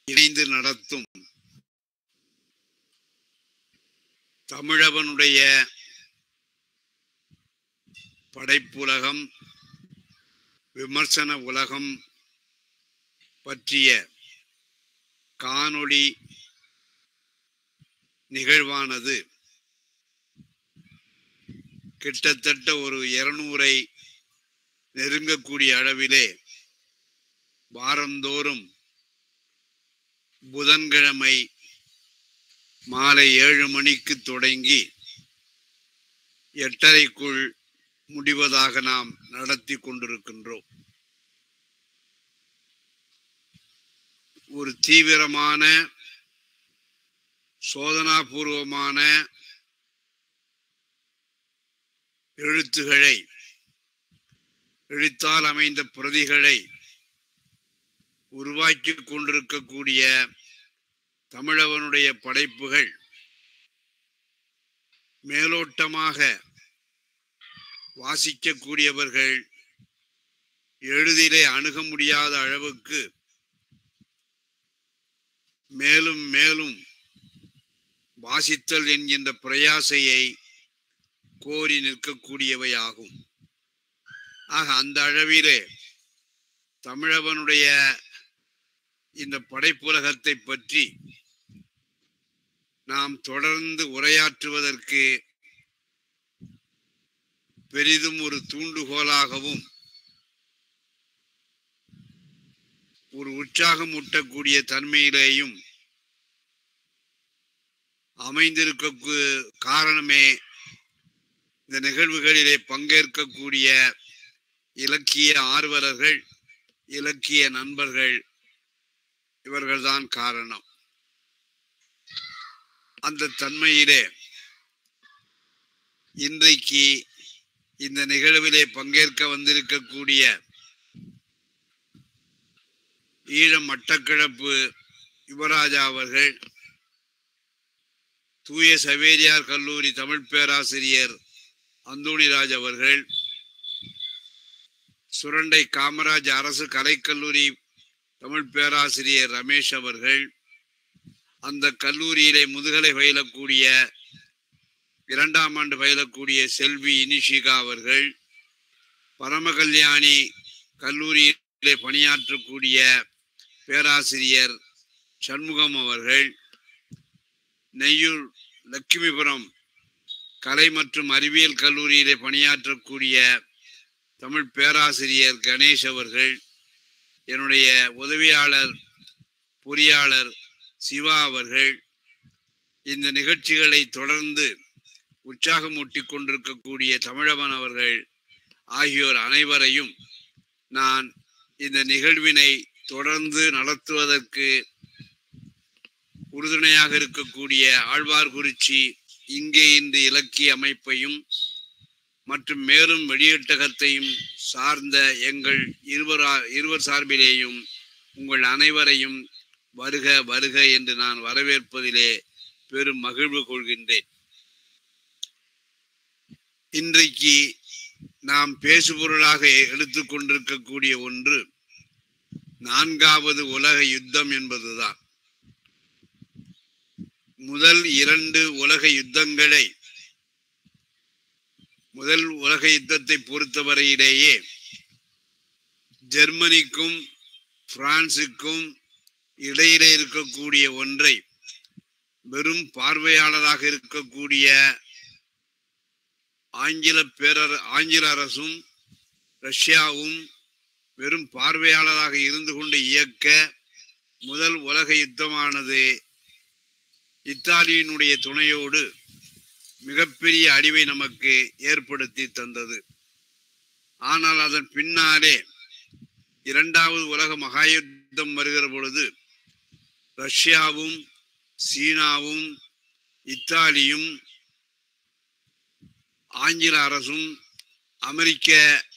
இணைந்து நடத்தும் தமிழவனுடைய படைப்புலகம் விமர்சன உலகம் பற்றிய காணொளி நிகழ்வானது கிட்டத்தட்ட ஒரு இருநூறை நெருங்கக்கூடிய அளவிலே வாரந்தோறும் புதன்கிழமை மாலை ஏழு மணிக்கு தொடங்கி எட்டரைக்குள் முடிவதாக நாம் நடத்தி கொண்டிருக்கின்றோம் ஒரு தீவிரமான சோதனாபூர்வமான எழுத்துகளை எழுத்தால் அமைந்த பிரதிகளை உருவாக்கி கொண்டிருக்கக்கூடிய தமிழவனுடைய படைப்புகள் மேலோட்டமாக வாசிக்கக்கூடியவர்கள் எளிதிலே அணுக முடியாத அளவுக்கு மேலும் மேலும் வாசித்தல் என்கின்ற பிரயாசையை கோரி நிற்கக்கூடியவையாகும் ஆக அந்த அளவிலே தமிழவனுடைய இந்த படைப்புலகத்தை பற்றி நாம் தொடர்ந்து உரையாற்றுவதற்கு பெரிதும் ஒரு தூண்டுகோலாகவும் ஒரு உற்சாகம் ஊட்டக்கூடிய தன்மையிலேயும் அமைந்திருக்க காரணமே இந்த நிகழ்வுகளிலே பங்கேற்கக்கூடிய இலக்கிய ஆர்வலர்கள் இலக்கிய நண்பர்கள் இவர்கள்தான் காரணம் அந்த தன்மையிலே இன்றைக்கு இந்த நிகழ்விலே பங்கேற்க வந்திருக்கக்கூடிய ஈழம் மட்டக்கிழப்பு யுவராஜா அவர்கள் தூய சவேரியார் கல்லூரி தமிழ் பேராசிரியர் அந்தோணிராஜ் அவர்கள் சுரண்டை காமராஜ் அரசு கலைக்கல்லூரி தமிழ் பேராசிரியர் ரமேஷ் அவர்கள் அந்த கல்லூரியிலே முதுகலை பயிலக்கூடிய இரண்டாம் ஆண்டு பயிலக்கூடிய செல்வி இனிஷிகா அவர்கள் பரமகல்யாணி கல்லூரியிலே பணியாற்றக்கூடிய பேராசிரியர் சண்முகம் அவர்கள் நெய்யூர் லட்சுமிபுரம் கலை மற்றும் அறிவியல் கல்லூரியிலே பணியாற்றக்கூடிய தமிழ் பேராசிரியர் கணேஷ் அவர்கள் என்னுடைய உதவியாளர் பொறியாளர் சிவா அவர்கள் இந்த நிகழ்ச்சிகளை தொடர்ந்து உற்சாகமூட்டி கொண்டிருக்கக்கூடிய தமிழவன் அவர்கள் ஆகியோர் அனைவரையும் நான் இந்த நிகழ்வினை தொடர்ந்து நடத்துவதற்கு உறுதுணையாக இருக்கக்கூடிய ஆழ்வார்குறிச்சி இங்கே இன்று இலக்கிய அமைப்பையும் மற்றும் மேலும் வெளியீட்டகத்தையும் சார்ந்த எங்கள் இருவரா இருவர் சார்பிலேயும் உங்கள் அனைவரையும் வருக வருக என்று நான் வரவேற்பதிலே பெரும் மகிழ்வு கொள்கின்றேன் இன்றைக்கு நாம் பேசுபொருளாக எடுத்துக்கொண்டிருக்கக்கூடிய ஒன்று நான்காவது உலக யுத்தம் என்பதுதான் முதல் இரண்டு உலக யுத்தங்களை முதல் உலக யுத்தத்தை பொறுத்தவரையிலேயே ஜெர்மனிக்கும் பிரான்சுக்கும் இடையிலே இருக்கக்கூடிய ஒன்றை வெறும் பார்வையாளராக இருக்கக்கூடிய ஆங்கில பேரர ஆங்கில அரசும் ரஷ்யாவும் வெறும் பார்வையாளராக இருந்து கொண்டு இயக்க முதல் உலக யுத்தமானது இத்தாலியினுடைய துணையோடு மிகப்பெரிய அழிவை நமக்கு ஏற்படுத்தி தந்தது ஆனால் அதன் பின்னாலே இரண்டாவது உலக மகாயுத்தம் வருகிற பொழுது ரஷ்யாவும் சீனாவும் இத்தாலியும் ஆங்கில அரசும் அமெரிக்க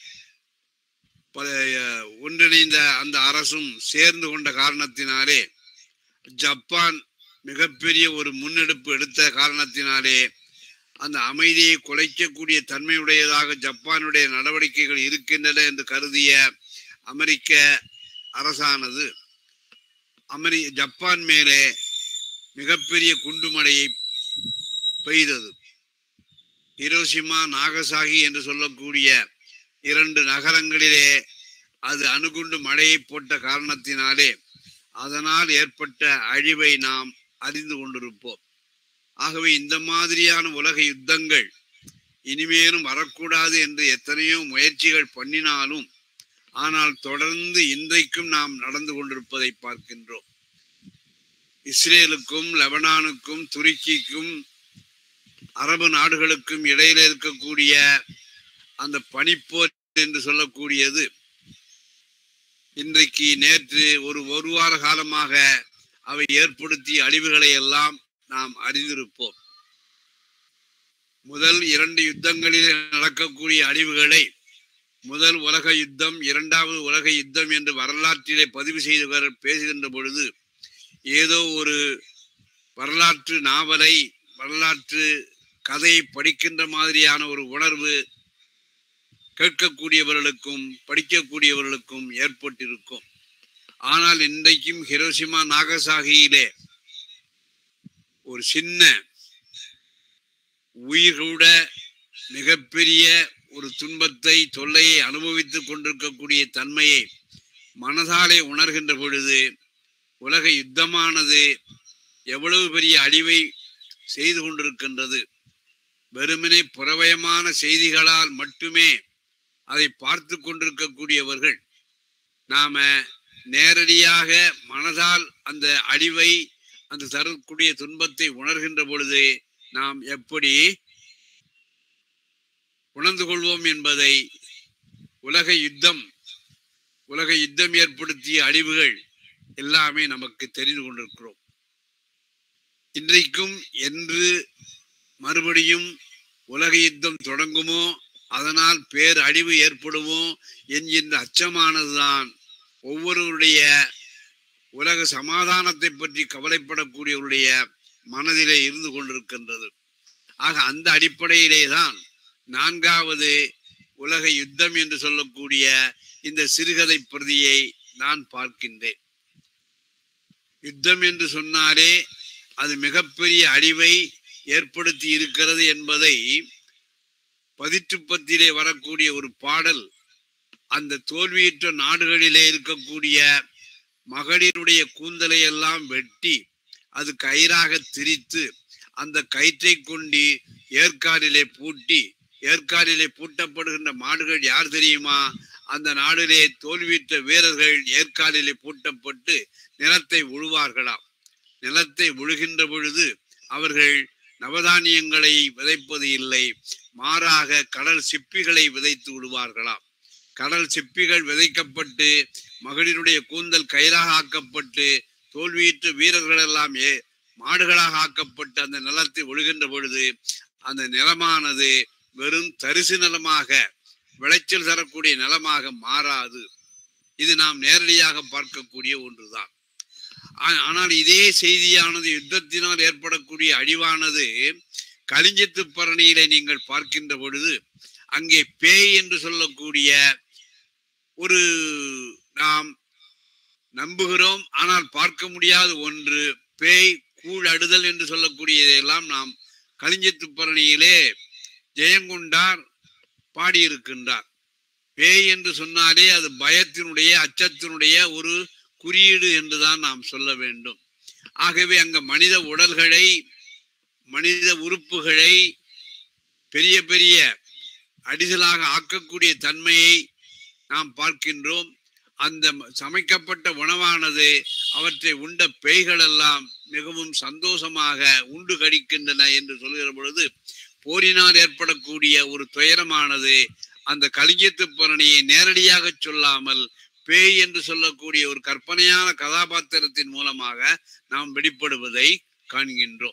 ப- ஒன்றிணைந்த அந்த அரசும் சேர்ந்து கொண்ட காரணத்தினாலே ஜப்பான் மிகப்பெரிய ஒரு முன்னெடுப்பு எடுத்த காரணத்தினாலே அந்த அமைதியை குலைக்கக்கூடிய தன்மையுடையதாக ஜப்பானுடைய நடவடிக்கைகள் இருக்கின்றன என்று கருதிய அமெரிக்க அரசானது அமெரி ஜப்பான் மேலே மிகப்பெரிய குண்டுமழையை பெய்தது ஹிரோஷிமா நாகசாகி என்று சொல்லக்கூடிய இரண்டு நகரங்களிலே அது அணுகுண்டு மழையை போட்ட காரணத்தினாலே அதனால் ஏற்பட்ட அழிவை நாம் அறிந்து கொண்டிருப்போம் ஆகவே இந்த மாதிரியான உலக யுத்தங்கள் இனிமேலும் வரக்கூடாது என்று எத்தனையோ முயற்சிகள் பண்ணினாலும் ஆனால் தொடர்ந்து இன்றைக்கும் நாம் நடந்து கொண்டிருப்பதை பார்க்கின்றோம் இஸ்ரேலுக்கும் லெபனானுக்கும் துருக்கிக்கும் அரபு நாடுகளுக்கும் இடையில இருக்கக்கூடிய அந்த பனிப்போர் என்று சொல்லக்கூடியது இன்றைக்கு நேற்று ஒரு ஒரு வார காலமாக அவை ஏற்படுத்திய அழிவுகளை எல்லாம் நாம் அறிந்திருப்போம் முதல் இரண்டு யுத்தங்களில் நடக்கக்கூடிய அழிவுகளை முதல் உலக யுத்தம் இரண்டாவது உலக யுத்தம் என்று வரலாற்றிலே பதிவு செய்தவர் பேசுகின்ற பொழுது ஏதோ ஒரு வரலாற்று நாவலை வரலாற்று கதையை படிக்கின்ற மாதிரியான ஒரு உணர்வு கேட்கக்கூடியவர்களுக்கும் படிக்கக்கூடியவர்களுக்கும் ஏற்பட்டிருக்கும் ஆனால் இன்றைக்கும் ஹிரோஷிமா நாகசாகியிலே ஒரு சின்ன உயிரோட மிகப்பெரிய ஒரு துன்பத்தை தொல்லையை அனுபவித்துக் கொண்டிருக்கக்கூடிய தன்மையை மனதாலே உணர்கின்ற பொழுது உலக யுத்தமானது எவ்வளவு பெரிய அழிவை செய்து கொண்டிருக்கின்றது வெறுமனே புறவயமான செய்திகளால் மட்டுமே அதை பார்த்து கொண்டிருக்கக்கூடியவர்கள் நாம நேரடியாக மனதால் அந்த அழிவை அந்த தரக்கூடிய துன்பத்தை உணர்கின்ற பொழுது நாம் எப்படி உணர்ந்து கொள்வோம் என்பதை உலக யுத்தம் உலக யுத்தம் ஏற்படுத்திய அழிவுகள் எல்லாமே நமக்கு தெரிந்து கொண்டிருக்கிறோம் இன்றைக்கும் என்று மறுபடியும் உலக யுத்தம் தொடங்குமோ அதனால் பேர் அழிவு ஏற்படுமோ என்கின்ற அச்சமானதுதான் ஒவ்வொருவருடைய உலக சமாதானத்தை பற்றி கவலைப்படக்கூடியவருடைய மனதிலே இருந்து கொண்டிருக்கின்றது ஆக அந்த அடிப்படையிலே தான் நான்காவது உலக யுத்தம் என்று சொல்லக்கூடிய இந்த சிறுகதை பிரதியை நான் பார்க்கின்றேன் யுத்தம் என்று சொன்னாலே அது மிகப்பெரிய அழிவை ஏற்படுத்தி இருக்கிறது என்பதை பதிற்றுப்பத்திலே வரக்கூடிய ஒரு பாடல் அந்த தோல்வியுற்ற நாடுகளிலே இருக்கக்கூடிய மகளிருடைய கூந்தலை எல்லாம் வெட்டி அது கயிறாக திரித்து அந்த கயிற்றை கொண்டு ஏற்காடிலே பூட்டி ஏற்காடிலே பூட்டப்படுகின்ற மாடுகள் யார் தெரியுமா அந்த நாடிலே தோல்வியுற்ற வீரர்கள் ஏற்காடிலே பூட்டப்பட்டு நிலத்தை உழுவார்களாம் நிலத்தை உழுகின்ற பொழுது அவர்கள் நவதானியங்களை விதைப்பது இல்லை மாறாக கடல் சிப்பிகளை விதைத்து விடுவார்களாம் கடல் சிப்பிகள் விதைக்கப்பட்டு மகளிருடைய கூந்தல் கயிறாக ஆக்கப்பட்டு தோல்வியுற்ற வீரர்கள் எல்லாம் ஏ மாடுகளாக ஆக்கப்பட்டு அந்த நிலத்தை ஒழுகின்ற பொழுது அந்த நிலமானது வெறும் தரிசு நிலமாக விளைச்சல் தரக்கூடிய நிலமாக மாறாது இது நாம் நேரடியாக பார்க்கக்கூடிய ஒன்றுதான் ஆ- ஆனால் இதே செய்தியானது யுத்தத்தினால் ஏற்படக்கூடிய அழிவானது கலிஞ்சத்து பரணியிலே நீங்கள் பார்க்கின்ற பொழுது அங்கே பேய் என்று சொல்லக்கூடிய ஒரு நாம் நம்புகிறோம் ஆனால் பார்க்க முடியாத ஒன்று பேய் கூழ் அடுதல் என்று சொல்லக்கூடியதையெல்லாம் நாம் கலிஞ்சத்து பரணியிலே ஜெயங்கொண்டார் பாடியிருக்கின்றார் பேய் என்று சொன்னாலே அது பயத்தினுடைய அச்சத்தினுடைய ஒரு குறியீடு என்றுதான் நாம் சொல்ல வேண்டும் ஆகவே அங்க மனித உடல்களை மனித உறுப்புகளை பெரிய பெரிய அடிசலாக ஆக்கக்கூடிய தன்மையை நாம் பார்க்கின்றோம் அந்த ம- சமைக்கப்பட்ட உணவானது அவற்றை உண்ட பேய்கள் எல்லாம் மிகவும் சந்தோஷமாக உண்டு கடிக்கின்றன என்று சொல்கிற பொழுது போரினால் ஏற்படக்கூடிய ஒரு துயரமானது அந்த கலிங்கத்து பரணியை நேரடியாக சொல்லாமல் பேய் என்று சொல்லக்கூடிய ஒரு கற்பனையான கதாபாத்திரத்தின் மூலமாக நாம் வெளிப்படுவதை காண்கின்றோம்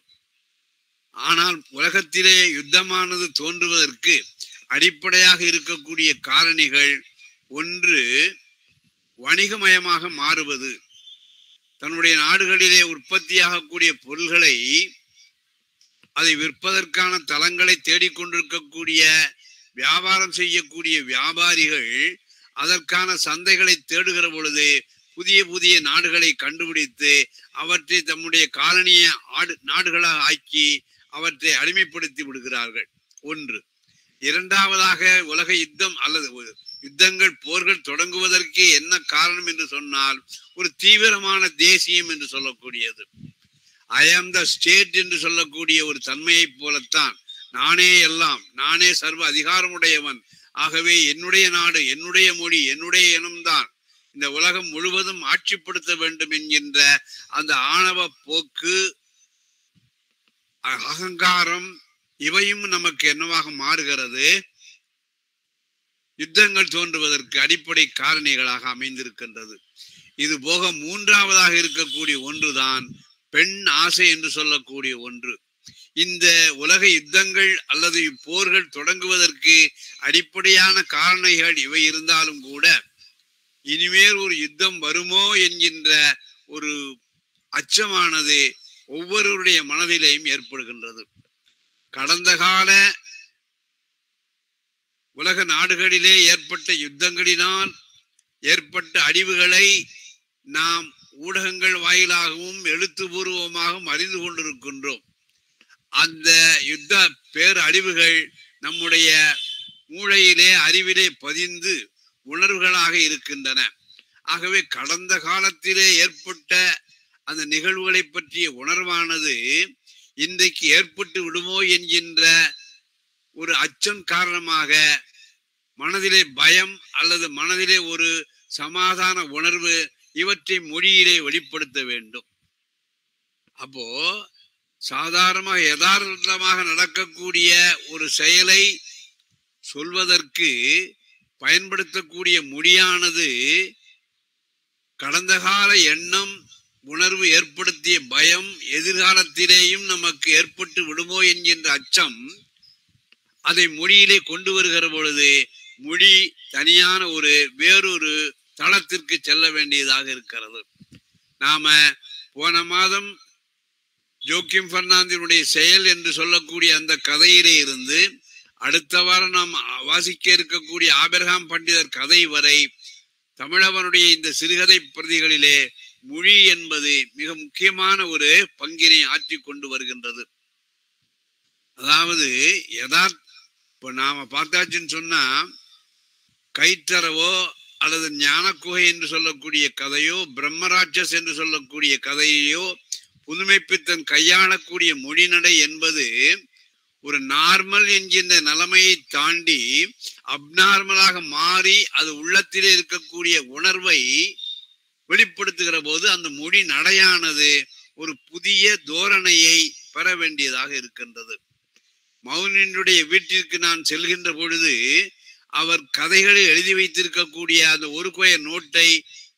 ஆனால் உலகத்திலே யுத்தமானது தோன்றுவதற்கு அடிப்படையாக இருக்கக்கூடிய காரணிகள் ஒன்று வணிகமயமாக மாறுவது தன்னுடைய நாடுகளிலே உற்பத்தியாகக்கூடிய பொருள்களை அதை விற்பதற்கான தளங்களை தேடிக்கொண்டிருக்கக்கூடிய வியாபாரம் செய்யக்கூடிய வியாபாரிகள் அதற்கான சந்தைகளை தேடுகிற பொழுது புதிய புதிய நாடுகளை கண்டுபிடித்து அவற்றை தம்முடைய காலனிய ஆடு நாடுகளாக ஆக்கி அவற்றை அடிமைப்படுத்தி விடுகிறார்கள் ஒன்று இரண்டாவதாக உலக யுத்தம் அல்லது ஒரு யுத்தங்கள் போர்கள் தொடங்குவதற்கு என்ன காரணம் என்று சொன்னால் ஒரு தீவிரமான தேசியம் என்று சொல்லக்கூடியது ஐ ஆம் த ஸ்டேட் என்று சொல்லக்கூடிய ஒரு தன்மையைப் போலத்தான் நானே எல்லாம் நானே சர்வ அதிகாரமுடையவன் ஆகவே என்னுடைய நாடு என்னுடைய மொழி என்னுடைய இனம்தான் இந்த உலகம் முழுவதும் ஆட்சிப்படுத்த வேண்டும் என்கின்ற அந்த ஆணவ போக்கு அ- அகங்காரம் இவையும் நமக்கு என்னவாக மாறுகிறது யுத்தங்கள் தோன்றுவதற்கு அடிப்படை காரணிகளாக அமைந்திருக்கின்றது இது போக மூன்றாவதாக இருக்கக்கூடிய ஒன்றுதான் பெண் ஆசை என்று சொல்லக்கூடிய ஒன்று இந்த உலக யுத்தங்கள் அல்லது போர்கள் தொடங்குவதற்கு அடிப்படையான காரணிகள் இவை இருந்தாலும் கூட இனிமேல் ஒரு யுத்தம் வருமோ என்கின்ற ஒரு அச்சமானது ஒவ்வொருவருடைய மனதிலேயும் ஏற்படுகின்றது கடந்த கால உலக நாடுகளிலே ஏற்பட்ட யுத்தங்களினால் ஏற்பட்ட அழிவுகளை நாம் ஊடகங்கள் வாயிலாகவும் எழுத்துப்பூர்வமாகவும் அறிந்து கொண்டிருக்கின்றோம் அந்த யுத்த பேர் அழிவுகள் நம்முடைய மூளையிலே அறிவிலே பதிந்து உணர்வுகளாக இருக்கின்றன ஆகவே கடந்த காலத்திலே ஏற்பட்ட அந்த நிகழ்வுகளை பற்றிய உணர்வானது இன்றைக்கு ஏற்பட்டு விடுமோ என்கின்ற ஒரு அச்சம் காரணமாக மனதிலே பயம் அல்லது மனதிலே ஒரு சமாதான உணர்வு இவற்றை மொழியிலே வெளிப்படுத்த வேண்டும் அப்போ சாதாரணமாக யதார்த்தமாக நடக்கக்கூடிய ஒரு செயலை சொல்வதற்கு பயன்படுத்தக்கூடிய மொழியானது கடந்த கால எண்ணம் உணர்வு ஏற்படுத்திய பயம் எதிர்காலத்திலேயும் நமக்கு ஏற்பட்டு விடுமோ என்கின்ற அச்சம் அதை மொழியிலே கொண்டு வருகிற பொழுது மொழி தனியான ஒரு வேறொரு தளத்திற்கு செல்ல வேண்டியதாக இருக்கிறது நாம போன மாதம் ஜோக்கிம் பெர்னாந்தினுடைய செயல் என்று சொல்லக்கூடிய அந்த கதையிலே இருந்து அடுத்த வாரம் நாம் வாசிக்க இருக்கக்கூடிய ஆபிரகாம் பண்டிதர் கதை வரை தமிழவனுடைய இந்த சிறுகதை பிரதிகளிலே மொழி என்பது மிக முக்கியமான ஒரு பங்கினை ஆற்றிக் கொண்டு வருகின்றது அதாவது யதார்த்த இப்ப நாம பார்த்தாச்சுன்னு சொன்னா கைத்தரவோ அல்லது ஞானக்குகை என்று சொல்லக்கூடிய கதையோ பிரம்மராட்சஸ் என்று சொல்லக்கூடிய கதையோ புதுமைப்பித்தன் கையாளக்கூடிய மொழிநடை என்பது ஒரு நார்மல் என்கின்ற நிலைமையை தாண்டி அப்நார்மலாக மாறி அது உள்ளத்திலே இருக்கக்கூடிய உணர்வை வெளிப்படுத்துகிற போது அந்த மொழி நடையானது ஒரு புதிய தோரணையை பெற வேண்டியதாக இருக்கின்றது மௌனினுடைய வீட்டிற்கு நான் செல்கின்ற பொழுது அவர் கதைகளை எழுதி வைத்திருக்கக்கூடிய அந்த ஒரு கோய நோட்டை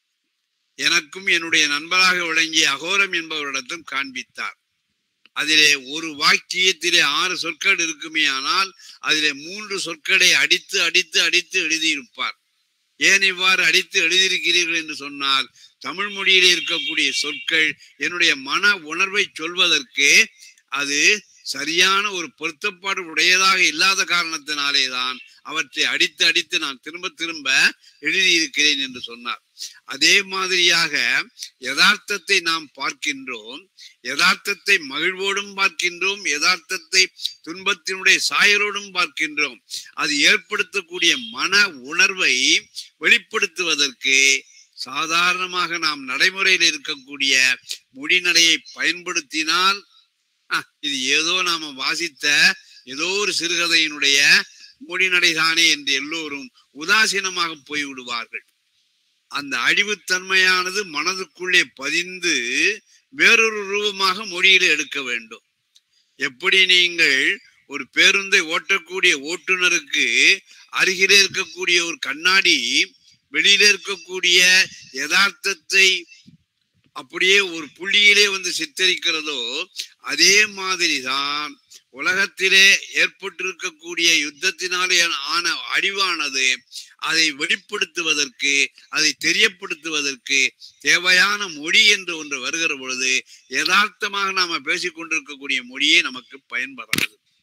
எனக்கும் என்னுடைய நண்பராக விளங்கிய அகோரம் என்பவரிடத்தும் காண்பித்தார் அதிலே ஒரு வாக்கியத்திலே ஆறு சொற்கள் இருக்குமே ஆனால் அதிலே மூன்று சொற்களை அடித்து அடித்து அடித்து எழுதியிருப்பார் ஏன் இவ்வாறு அடித்து எழுதியிருக்கிறீர்கள் என்று சொன்னால் தமிழ் மொழியிலே இருக்கக்கூடிய சொற்கள் என்னுடைய மன உணர்வை சொல்வதற்கு அது சரியான ஒரு பொருத்தப்பாடு உடையதாக இல்லாத காரணத்தினாலே தான் அவற்றை அடித்து அடித்து நான் திரும்ப திரும்ப எழுதியிருக்கிறேன் என்று சொன்னார் அதே மாதிரியாக யதார்த்தத்தை நாம் பார்க்கின்றோம் யதார்த்தத்தை மகிழ்வோடும் பார்க்கின்றோம் யதார்த்தத்தை துன்பத்தினுடைய சாயலோடும் பார்க்கின்றோம் அது ஏற்படுத்தக்கூடிய மன உணர்வை வெளிப்படுத்துவதற்கு சாதாரணமாக நாம் நடைமுறையில் இருக்கக்கூடிய முடிநடையை பயன்படுத்தினால் "ஆ, இது ஏதோ நாம வாசித்த ஏதோ ஒரு சிறுகதையினுடைய முடிநடைதானே என்று எல்லோரும் உதாசீனமாக போய்விடுவார்கள் அந்த அழிவுத்தன்மையானது மனதுக்குள்ளே பதிந்து வேறொரு ரூபமாக மொழியில எடுக்க வேண்டும் எப்படி நீங்கள் ஒரு பேருந்தை ஓட்டக்கூடிய ஓட்டுநருக்கு அருகிலே இருக்கக்கூடிய ஒரு கண்ணாடி வெளியில இருக்கக்கூடிய யதார்த்தத்தை அப்படியே ஒரு புள்ளியிலே வந்து சித்தரிக்கிறதோ அதே மாதிரிதான் உலகத்திலே ஏற்பட்டிருக்கக்கூடிய யுத்தத்தினாலே ஆன அழிவானது அதை வெளிப்படுத்துவதற்கு அதை தெரியப்படுத்துவதற்கு தேவையான மொழி என்று ஒன்று வருகிற பொழுது யதார்த்தமாக நாம பேசிக் கொண்டிருக்கக்கூடிய மொழியே நமக்கு பயன்படாது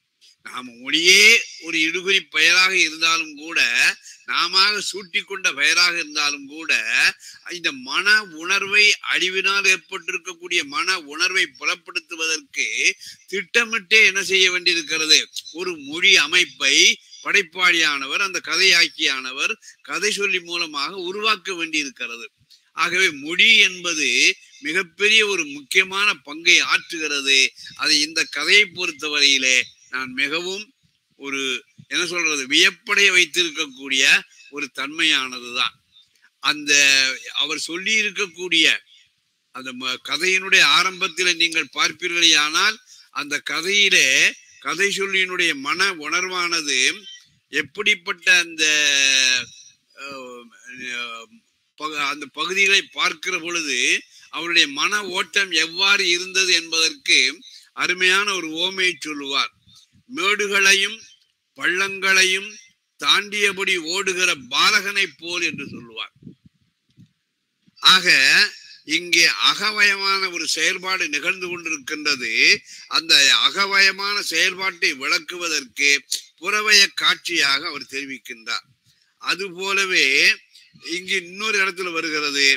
நாம மொழியே ஒரு இடுகுறி பெயராக இருந்தாலும் கூட நாம சூட்டி கொண்ட பெயராக இருந்தாலும் கூட இந்த மன உணர்வை அழிவினால் ஏற்பட்டிருக்கக்கூடிய மன உணர்வை புலப்படுத்துவதற்கு திட்டமிட்டே என்ன செய்ய வேண்டியிருக்கிறது ஒரு மொழி அமைப்பை படைப்பாளியானவர் அந்த கதையாக்கியானவர் கதை சொல்லி மூலமாக உருவாக்க வேண்டியிருக்கிறது ஆகவே மொழி என்பது மிகப்பெரிய ஒரு முக்கியமான பங்கை ஆற்றுகிறது அதை இந்த கதையை பொறுத்தவரையிலே நான் மிகவும் ஒரு என்ன சொல்றது வியப்படைய வைத்திருக்கக்கூடிய ஒரு தன்மையானதுதான் அந்த அவர் சொல்லி இருக்கக்கூடிய அந்த ம- கதையினுடைய ஆரம்பத்தில் நீங்கள் பார்ப்பீர்களேயானால் அந்த கதையிலே கதை சொல்லியினுடைய மன உணர்வானது எப்படிப்பட்ட அந்த அஹ், அஹ், பக- அந்த பகுதிகளை பார்க்கிற பொழுது அவருடைய மன ஓட்டம் எவ்வாறு இருந்தது என்பதற்கு அருமையான ஒரு ஓமையை சொல்லுவார் மேடுகளையும் பள்ளங்களையும் தாண்டியபடி ஓடுகிற பாலகனைப் போல் என்று சொல்லுவார் ஆக இங்கே அகவயமான ஒரு செயல்பாடு நிகழ்ந்து கொண்டிருக்கின்றது அந்த அகவயமான செயல்பாட்டை விளக்குவதற்கு புறவய காட்சியாக அவர் தெரிவிக்கின்றார் அது போலவே இங்கு இன்னொரு இடத்துல வருகிறது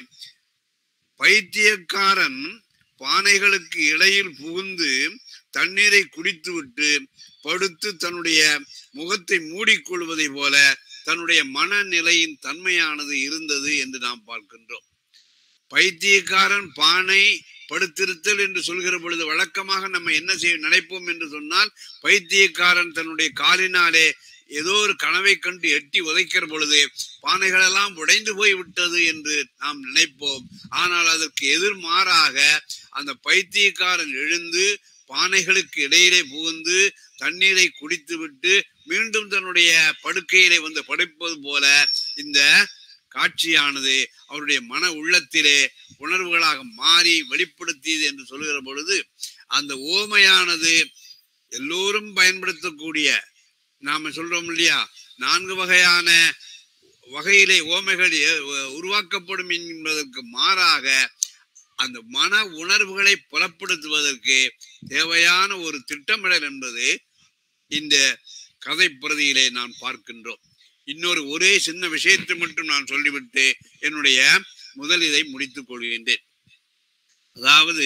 பைத்தியக்காரன் பானைகளுக்கு இடையில் புகுந்து தண்ணீரை குடித்துவிட்டு படுத்து தன்னுடைய முகத்தை மூடிக்கொள்வதை போல தன்னுடைய மனநிலையின் தன்மையானது இருந்தது என்று நாம் பார்க்கின்றோம் பைத்தியக்காரன் பானை படுத்திருத்தல் என்று சொல்கிற பொழுது வழக்கமாக நம்ம என்ன செய்ய நினைப்போம் என்று சொன்னால் பைத்தியக்காரன் தன்னுடைய காலினாலே ஏதோ ஒரு கனவை கண்டு எட்டி உதைக்கிற பொழுது பானைகள் எல்லாம் உடைந்து போய் விட்டது என்று நாம் நினைப்போம் ஆனால் அதற்கு எதிர்மாறாக அந்த பைத்தியக்காரன் எழுந்து பானைகளுக்கு இடையிலே புகுந்து தண்ணீரை குடித்துவிட்டு மீண்டும் தன்னுடைய படுக்கையிலே வந்து படைப்பது போல இந்த காட்சியானது அவருடைய மன உள்ளத்திலே உணர்வுகளாக மாறி வெளிப்படுத்தியது என்று சொல்லுகிற பொழுது அந்த ஓமையானது எல்லோரும் பயன்படுத்தக்கூடிய நாம சொல்றோம் இல்லையா நான்கு வகையான வகையிலே ஓமைகள் எ- உருவாக்கப்படும் என்பதற்கு மாறாக அந்த மன உணர்வுகளை புலப்படுத்துவதற்கு தேவையான ஒரு திட்டமிடல் என்பது இந்த கதை பிரதியிலே நான் பார்க்கின்றோம் இன்னொரு ஒரே சின்ன விஷயத்தை மட்டும் நான் சொல்லிவிட்டு என்னுடைய முதல் இதை முடித்துக் கொள்கின்றேன் அதாவது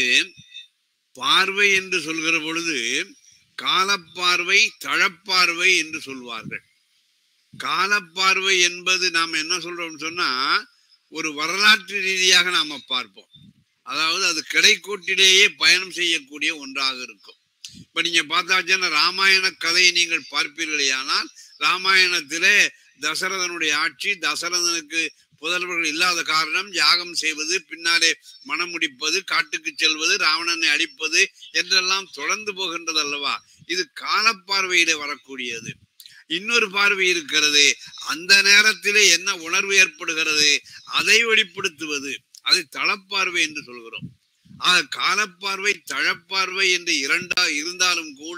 பார்வை என்று சொல்கிற பொழுது காலப்பார்வை தழப்பார்வை என்று சொல்வார்கள் காலப்பார்வை என்பது நாம் என்ன சொல்றோம் சொன்னா ஒரு வரலாற்று ரீதியாக நாம பார்ப்போம் அதாவது அது கிடைக்கோட்டிலேயே பயணம் செய்யக்கூடிய ஒன்றாக இருக்கும் இப்ப நீங்க பார்த்தாச்சுன்னா ராமாயண கதையை நீங்கள் பார்ப்பீர்களேயானால் ராமாயணத்திலே தசரதனுடைய ஆட்சி தசரதனுக்கு புதல்வர்கள் இல்லாத காரணம் யாகம் செய்வது பின்னாலே மனம் முடிப்பது காட்டுக்கு செல்வது ராவணனை அழிப்பது என்றெல்லாம் தொடர்ந்து போகின்றது அல்லவா இது காலப்பார்வையிலே வரக்கூடியது இன்னொரு பார்வை இருக்கிறது அந்த நேரத்திலே என்ன உணர்வு ஏற்படுகிறது அதை வெளிப்படுத்துவது அதை தளப்பார்வை என்று சொல்கிறோம் ஆக காலப்பார்வை தழப்பார்வை என்று இரண்டா இருந்தாலும் கூட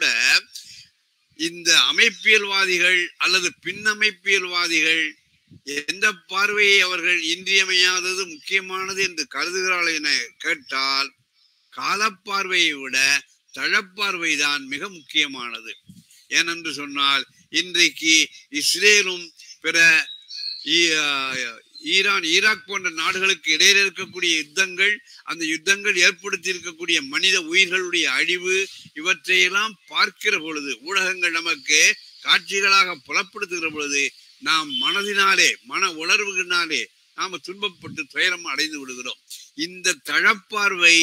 இந்த அமைப்பியல்வாதிகள் அல்லது பின்னமைப்பியல்வாதிகள் எந்த பார்வையை அவர்கள் இன்றியமையாதது முக்கியமானது என்று கருதுகிறார்கள் என கேட்டால் காலப்பார்வையை விட தழப்பார்வைதான் மிக முக்கியமானது ஏனென்று சொன்னால் இன்றைக்கு இஸ்ரேலும் பிற ஈ- ஆஹ் ஈரான் ஈராக் போன்ற நாடுகளுக்கு இடையில இருக்கக்கூடிய யுத்தங்கள் அந்த யுத்தங்கள் ஏற்படுத்தி இருக்கக்கூடிய மனித உயிர்களுடைய அழிவு இவற்றையெல்லாம் பார்க்கிற பொழுது ஊடகங்கள் நமக்கு காட்சிகளாக புலப்படுத்துகிற பொழுது நாம் மனதினாலே மன உணர்வுகளினாலே நாம துன்பப்பட்டு துயரம் அடைந்து விடுகிறோம் இந்த தழப்பார்வை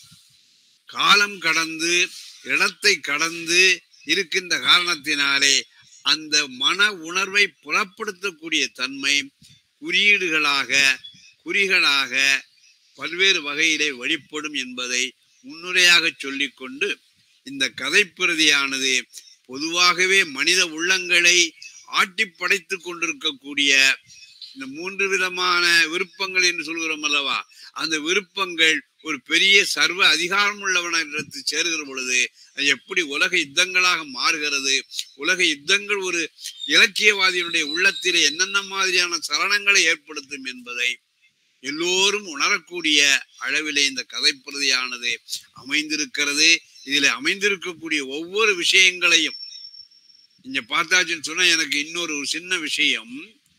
காலம் கடந்து இடத்தை கடந்து இருக்கின்ற காரணத்தினாலே அந்த மன உணர்வை புலப்படுத்தக்கூடிய தன்மை குறியீடுகளாக குறிகளாக பல்வேறு வகையிலே வெளிப்படும் என்பதை முன்னுரையாக சொல்லிக்கொண்டு இந்த கதைப்பிரதியானது பொதுவாகவே மனித உள்ளங்களை ஆட்டி படைத்துக் கொண்டிருக்கக்கூடிய இந்த மூன்று விதமான விருப்பங்கள் என்று சொல்கிறோம் அல்லவா அந்த விருப்பங்கள் ஒரு பெரிய சர்வ அதிகாரம் உள்ளவனிடத்து சேருகிற பொழுது அது எப்படி உலக யுத்தங்களாக மாறுகிறது உலக யுத்தங்கள் ஒரு இலக்கியவாதியினுடைய உள்ளத்திலே என்னென்ன மாதிரியான சலனங்களை ஏற்படுத்தும் என்பதை எல்லோரும் உணரக்கூடிய அளவிலே இந்த கதைப்பிரதியானது அமைந்திருக்கிறது இதில் அமைந்திருக்கக்கூடிய ஒவ்வொரு விஷயங்களையும் இங்க பார்த்தாச்சுன்னு சொன்னா எனக்கு இன்னொரு ஒரு சின்ன விஷயம்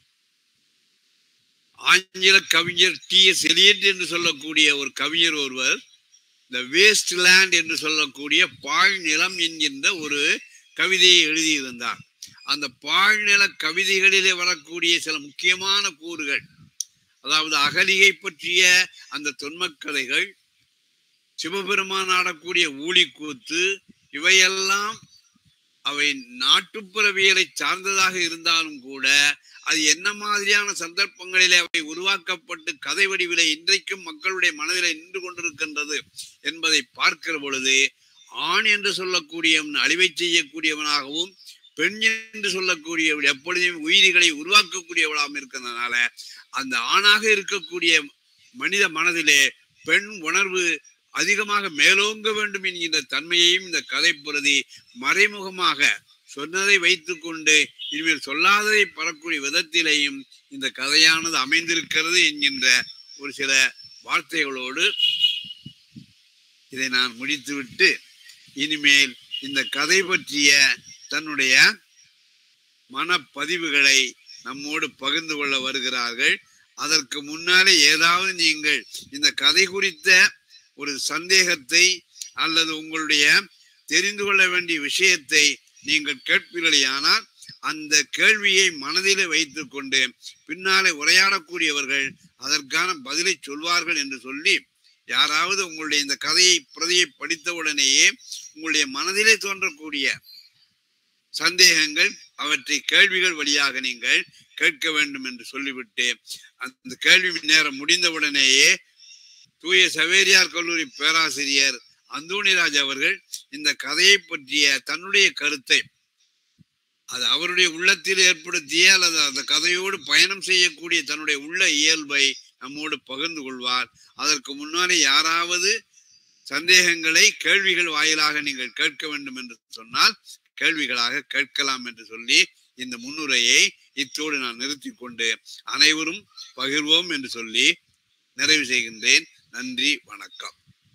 ஆங்கில கவிஞர் டி எஸ் எலியட் என்று சொல்லக்கூடிய ஒரு கவிஞர் ஒருவர் த வேஸ்ட் லேண்ட் என்று சொல்லக்கூடிய பாழ்நிலம் என்கின்ற ஒரு கவிதையை எழுதியிருந்தார் அந்த பாழ்நில கவிதைகளிலே வரக்கூடிய சில முக்கியமான கூறுகள் அதாவது அகலிகை பற்றிய அந்த தொன்மக்கதைகள் சிவபெருமான் ஆடக்கூடிய ஊழிக்கூத்து இவையெல்லாம் அவை நாட்டுப்புறவியலை சார்ந்ததாக இருந்தாலும் கூட அது என்ன மாதிரியான சந்தர்ப்பங்களிலே அவை உருவாக்கப்பட்டு கதை வடிவிலே இன்றைக்கும் மக்களுடைய மனதிலே நின்று கொண்டிருக்கின்றது என்பதை பார்க்கிற பொழுது ஆண் என்று சொல்லக்கூடியவன் அழிவை செய்யக்கூடியவனாகவும் பெண் என்று சொல்லக்கூடியவள் எப்பொழுதும் உயிரிகளை உருவாக்கக்கூடியவளாகவும் இருக்கிறதுனால அந்த ஆணாக இருக்கக்கூடிய மனித மனதிலே பெண் உணர்வு அதிகமாக மேலோங்க வேண்டும் என்கின்ற தன்மையையும் இந்த கதை பிரதி மறைமுகமாக சொன்னதை வைத்துக்கொண்டு இனிமேல் சொல்லாததை பரக்கூடிய விதத்திலேயும் இந்த கதையானது அமைந்திருக்கிறது என்கின்ற ஒரு சில வார்த்தைகளோடு இதை நான் முடித்துவிட்டு இனிமேல் இந்த கதை பற்றிய தன்னுடைய மனப்பதிவுகளை நம்மோடு பகிர்ந்து கொள்ள வருகிறார்கள் அதற்கு முன்னாலே ஏதாவது நீங்கள் இந்த கதை குறித்த ஒரு சந்தேகத்தை அல்லது உங்களுடைய தெரிந்து கொள்ள வேண்டிய விஷயத்தை நீங்கள் கேட்பீர்களானால் அந்த கேள்வியை மனதிலே வைத்துக் கொண்டு பின்னாலே உரையாடக்கூடியவர்கள் அதற்கான பதிலை சொல்வார்கள் என்று சொல்லி யாராவது உங்களுடைய இந்த கதையை பிரதியை படித்தவுடனேயே உங்களுடைய மனதிலே தோன்றக்கூடிய சந்தேகங்கள் அவற்றை கேள்விகள் வழியாக நீங்கள் கேட்க வேண்டும் என்று சொல்லிவிட்டு அந்த கேள்வி நேரம் முடிந்தவுடனேயே தூய சவேரியார் கல்லூரி பேராசிரியர் அந்தோணிராஜ் அவர்கள் இந்த கதையை பற்றிய தன்னுடைய கருத்தை அது அவருடைய உள்ளத்தில் ஏற்படுத்திய அல்லது அந்த கதையோடு பயணம் செய்யக்கூடிய தன்னுடைய உள்ள இயல்பை நம்மோடு பகிர்ந்து கொள்வார் அதற்கு முன்னாலே யாராவது சந்தேகங்களை கேள்விகள் வாயிலாக நீங்கள் கேட்க வேண்டும் என்று சொன்னால் கேள்விகளாக கேட்கலாம் என்று சொல்லி இந்த முன்னுரையை இத்தோடு நான் நிறுத்தி கொண்டு அனைவரும் பகிர்வோம் என்று சொல்லி நிறைவு செய்கின்றேன் நன்றி வணக்கம்